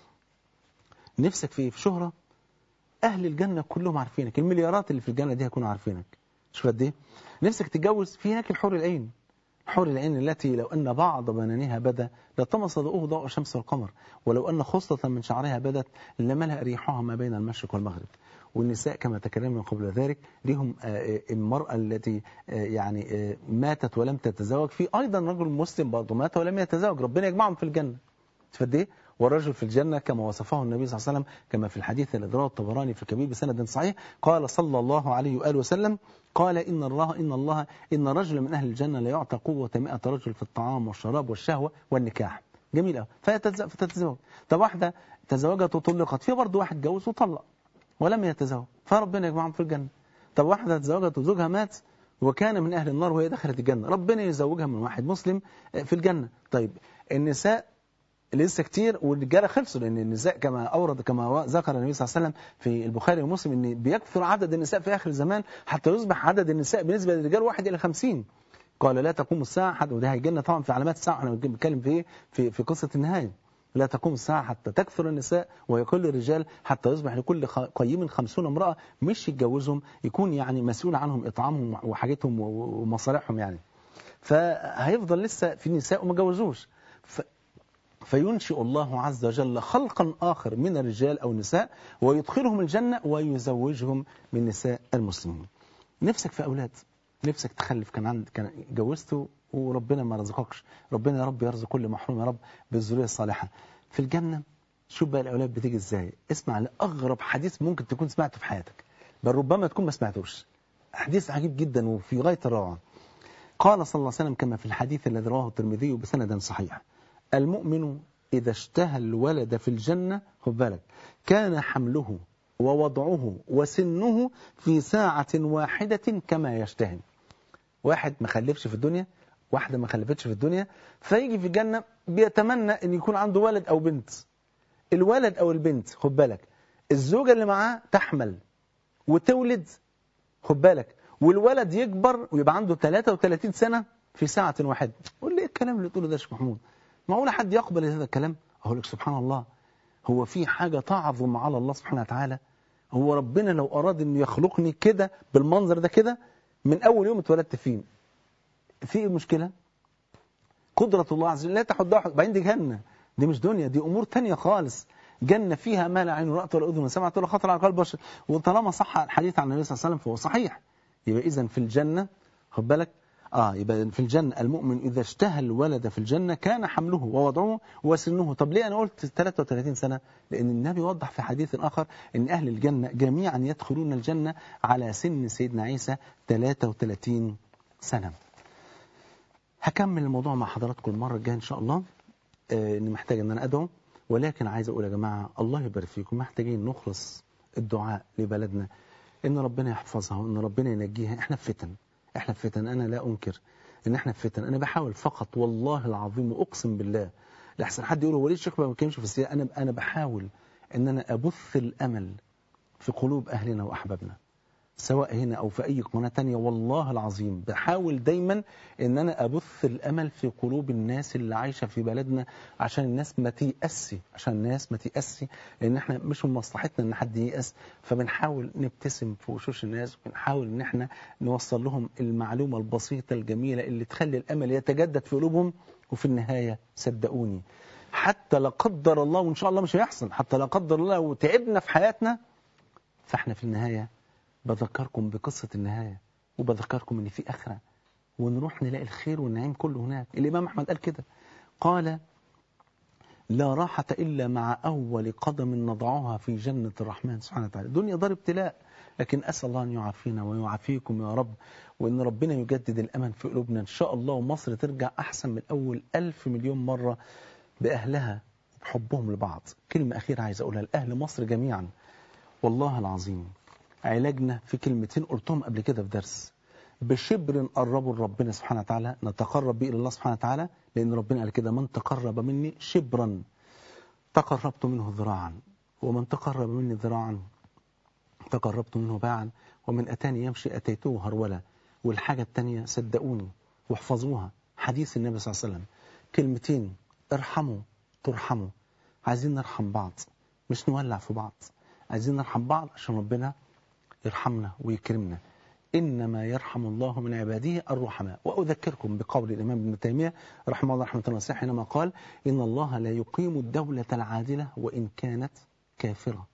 نفسك في إيه؟ في شهرة أهل الجنة كلهم عارفينك المليارات اللي في الجنة دي هيكونوا عارفينك شوف قد إيه نفسك تتجوز في هناك الحور العين حور العين التي لو أن بعض بنانها بدا لطمس ضوءه ضوء الشمس والقمر ولو أن خصلة من شعرها بدت لملأ ريحها ما بين المشرق والمغرب والنساء كما تكلمنا قبل ذلك لهم آه، آه، المرأة التي آه، يعني آه، ماتت ولم تتزوج في أيضا رجل مسلم برضه مات ولم يتزوج ربنا يجمعهم في الجنة فدي ايه والرجل في الجنة كما وصفه النبي صلى الله عليه وسلم كما في الحديث الذي رواه الطبراني في الكبير بسند صحيح قال صلى الله عليه وآله وسلم قال إن الله إن الله إن رجل من أهل الجنة لا يعطى قوة 100 رجل في الطعام والشراب والشهوة والنكاح جميل قوي فيتز- فتتزوج طب واحدة تزوجت وطلقت في برضه واحد جوز وطلق ولم يتزوج فربنا يجمعهم في الجنة طب واحدة تزوجت وزوجها مات وكان من أهل النار وهي دخلت الجنة ربنا يزوجها من واحد مسلم في الجنة طيب النساء لسه كتير والرجاله خلصوا لان النساء كما اورد كما ذكر النبي صلى الله عليه وسلم في البخاري ومسلم ان بيكثر عدد النساء في اخر الزمان حتى يصبح عدد النساء بالنسبه للرجال واحد الى خمسين قال لا تقوم الساعه حد وده هيجي لنا طبعا في علامات الساعه احنا بنتكلم في ايه في في قصه النهايه لا تقوم الساعة حتى تكثر النساء ويقل الرجال حتى يصبح لكل خ- قيم خمسون امرأة مش يتجوزهم يكون يعني مسؤول عنهم إطعامهم وحاجتهم و- و- ومصالحهم يعني فهيفضل لسه في نساء وما جوزوش ف... فينشئ الله عز وجل خلقا آخر من الرجال أو النساء ويدخلهم الجنة ويزوجهم من نساء المسلمين نفسك في أولاد نفسك تخلف كان عند كان جوزته وربنا ما رزقكش ربنا يا رب يرزق كل محروم يا رب بالذريه الصالحه في الجنه شوف بقى الاولاد بتيجي ازاي اسمع لاغرب حديث ممكن تكون سمعته في حياتك بل ربما تكون ما سمعتوش حديث عجيب جدا وفي غايه الروعه قال صلى الله عليه وسلم كما في الحديث الذي رواه الترمذي بسند صحيح المؤمن إذا اشتهى الولد في الجنة خد بالك كان حمله ووضعه وسنه في ساعة واحدة كما يشتهي واحد ما خلفش في الدنيا واحدة ما خلفتش في الدنيا فيجي في الجنة بيتمنى أن يكون عنده ولد أو بنت الولد أو البنت خد بالك الزوجة اللي معاه تحمل وتولد خد بالك والولد يكبر ويبقى عنده 33 سنة في ساعة واحدة قول لي ايه الكلام اللي تقوله ده يا شيخ محمود معقول حد يقبل هذا الكلام اقول لك سبحان الله هو في حاجة تعظم على الله سبحانه وتعالى هو ربنا لو أراد أن يخلقني كده بالمنظر ده كده من أول يوم اتولدت فيه في إيه المشكلة قدرة الله عز وجل لا تحدها حد بعدين دي جنة دي مش دنيا دي أمور تانية خالص جنة فيها ما لا عين رأت ولا أذن سمعت ولا خطر على قلب بشر وطالما صح الحديث عن النبي صلى الله عليه وسلم فهو صحيح يبقى إذا في الجنة خد بالك آه يبقى في الجنة المؤمن إذا اشتهى الولد في الجنة كان حمله ووضعه وسنه طب ليه أنا قلت 33 سنة لأن النبي وضح في حديث آخر أن أهل الجنة جميعا يدخلون الجنة على سن سيدنا عيسى 33 سنة هكمل الموضوع مع حضراتكم المرة الجاية إن شاء الله آه، إني محتاج إن أنا أدعو ولكن عايز أقول يا جماعة الله يبارك فيكم محتاجين نخلص الدعاء لبلدنا إن ربنا يحفظها وإن ربنا ينجيها إحنا في فتن إحنا في فتن أنا لا أنكر إن إحنا في فتن أنا بحاول فقط والله العظيم وأقسم بالله لحسن حد يقول هو ليه الشيخ ما بيتكلمش في السياسة أنا أنا بحاول إن أنا أبث الأمل في قلوب أهلنا وأحبابنا سواء هنا أو في أي قناة تانية والله العظيم بحاول دايما إن أنا أبث الأمل في قلوب الناس اللي عايشة في بلدنا عشان الناس ما تيأسي عشان الناس ما تيأسي لأن احنا مش من مصلحتنا إن حد ييأس فبنحاول نبتسم في وشوش الناس وبنحاول إن احنا نوصل لهم المعلومة البسيطة الجميلة اللي تخلي الأمل يتجدد في قلوبهم وفي النهاية صدقوني حتى لا قدر الله وإن شاء الله مش هيحصل حتى لا قدر الله وتعبنا في حياتنا فاحنا في النهاية بذكركم بقصة النهاية وبذكركم ان في آخرة ونروح نلاقي الخير والنعيم كله هناك الإمام أحمد قال كده قال لا راحة إلا مع أول قدم نضعها في جنة الرحمن سبحانه وتعالى الدنيا دار ابتلاء لكن أسأل الله أن يعافينا ويعافيكم يا رب وأن ربنا يجدد الأمل في قلوبنا إن شاء الله ومصر ترجع أحسن من أول ألف مليون مرة بأهلها بحبهم لبعض كلمة أخيرة عايز أقولها لأهل مصر جميعا والله العظيم علاجنا في كلمتين قلتهم قبل كده في درس بشبر قربوا لربنا سبحانه وتعالى نتقرب به الى الله سبحانه وتعالى لان ربنا قال كده من تقرب مني شبرا تقربت منه ذراعا ومن تقرب مني ذراعا تقربت منه باعا ومن أتاني يمشي أتيته هرولة والحاجة التانية صدقوني واحفظوها حديث النبي صلى الله عليه وسلم كلمتين ارحموا ترحموا عايزين نرحم بعض مش نولع في بعض عايزين نرحم بعض عشان ربنا يرحمنا ويكرمنا إنما يرحم الله من عباده الرحماء وأذكركم بقول الإمام ابن تيمية رحمه الله رحمة الله حينما قال إن الله لا يقيم الدولة العادلة وإن كانت كافرة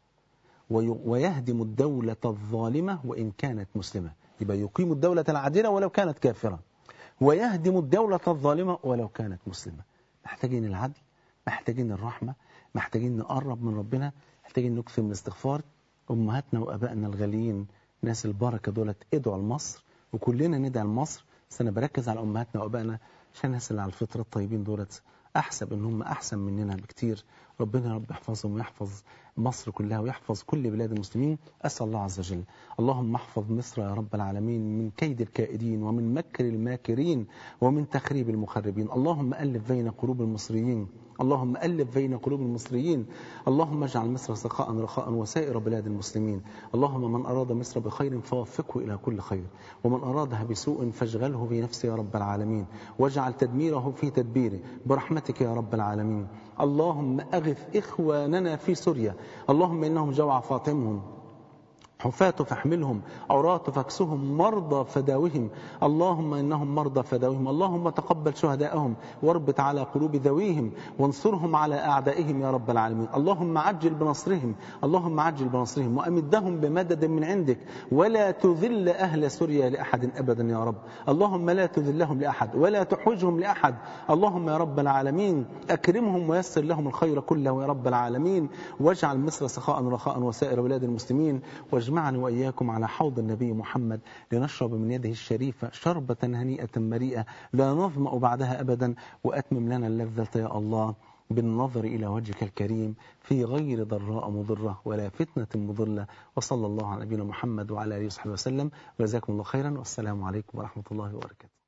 ويهدم الدولة الظالمة وإن كانت مسلمة يبقى يقيم الدولة العادلة ولو كانت كافرة ويهدم الدولة الظالمة ولو كانت مسلمة محتاجين العدل محتاجين الرحمة محتاجين نقرب من ربنا محتاجين نكثر من الاستغفار أمهاتنا وأبائنا الغاليين ناس البركة دولت ادعوا لمصر وكلنا ندعي لمصر بس أنا بركز على أمهاتنا وأبائنا عشان الناس اللي على الفطرة الطيبين دولت أحسب إن هم أحسن مننا بكتير ربنا يا رب يحفظهم ويحفظ مصر كلها ويحفظ كل بلاد المسلمين أسأل الله عز وجل اللهم احفظ مصر يا رب العالمين من كيد الكائدين ومن مكر الماكرين ومن تخريب المخربين اللهم ألف بين قلوب المصريين اللهم ألف بين قلوب المصريين اللهم اجعل مصر سخاء رخاء وسائر بلاد المسلمين اللهم من أراد مصر بخير فوفقه إلى كل خير ومن أرادها بسوء فاشغله في نفسه يا رب العالمين واجعل تدميره في تدبيره برحمتك يا رب العالمين اللهم أغث إخواننا في سوريا اللهم إنهم جوع فاطمهم حفاة فاحملهم عراة فاكسهم مرضى فداوهم اللهم إنهم مرضى فداوهم اللهم تقبل شهداءهم واربط على قلوب ذويهم وانصرهم على أعدائهم يا رب العالمين اللهم عجل بنصرهم اللهم عجل بنصرهم وأمدهم بمدد من عندك ولا تذل أهل سوريا لأحد أبدا يا رب اللهم لا تذلهم لأحد ولا تحوجهم لأحد اللهم يا رب العالمين أكرمهم ويسر لهم الخير كله يا رب العالمين واجعل مصر سخاء رخاء وسائر بلاد المسلمين واجمعني وإياكم على حوض النبي محمد لنشرب من يده الشريفة شربة هنيئة مريئة لا نظمأ بعدها أبدا وأتمم لنا اللذة يا الله بالنظر إلى وجهك الكريم في غير ضراء مضرة ولا فتنة مضلة وصلى الله على نبينا محمد وعلى آله وصحبه وسلم وجزاكم الله خيرا والسلام عليكم ورحمة الله وبركاته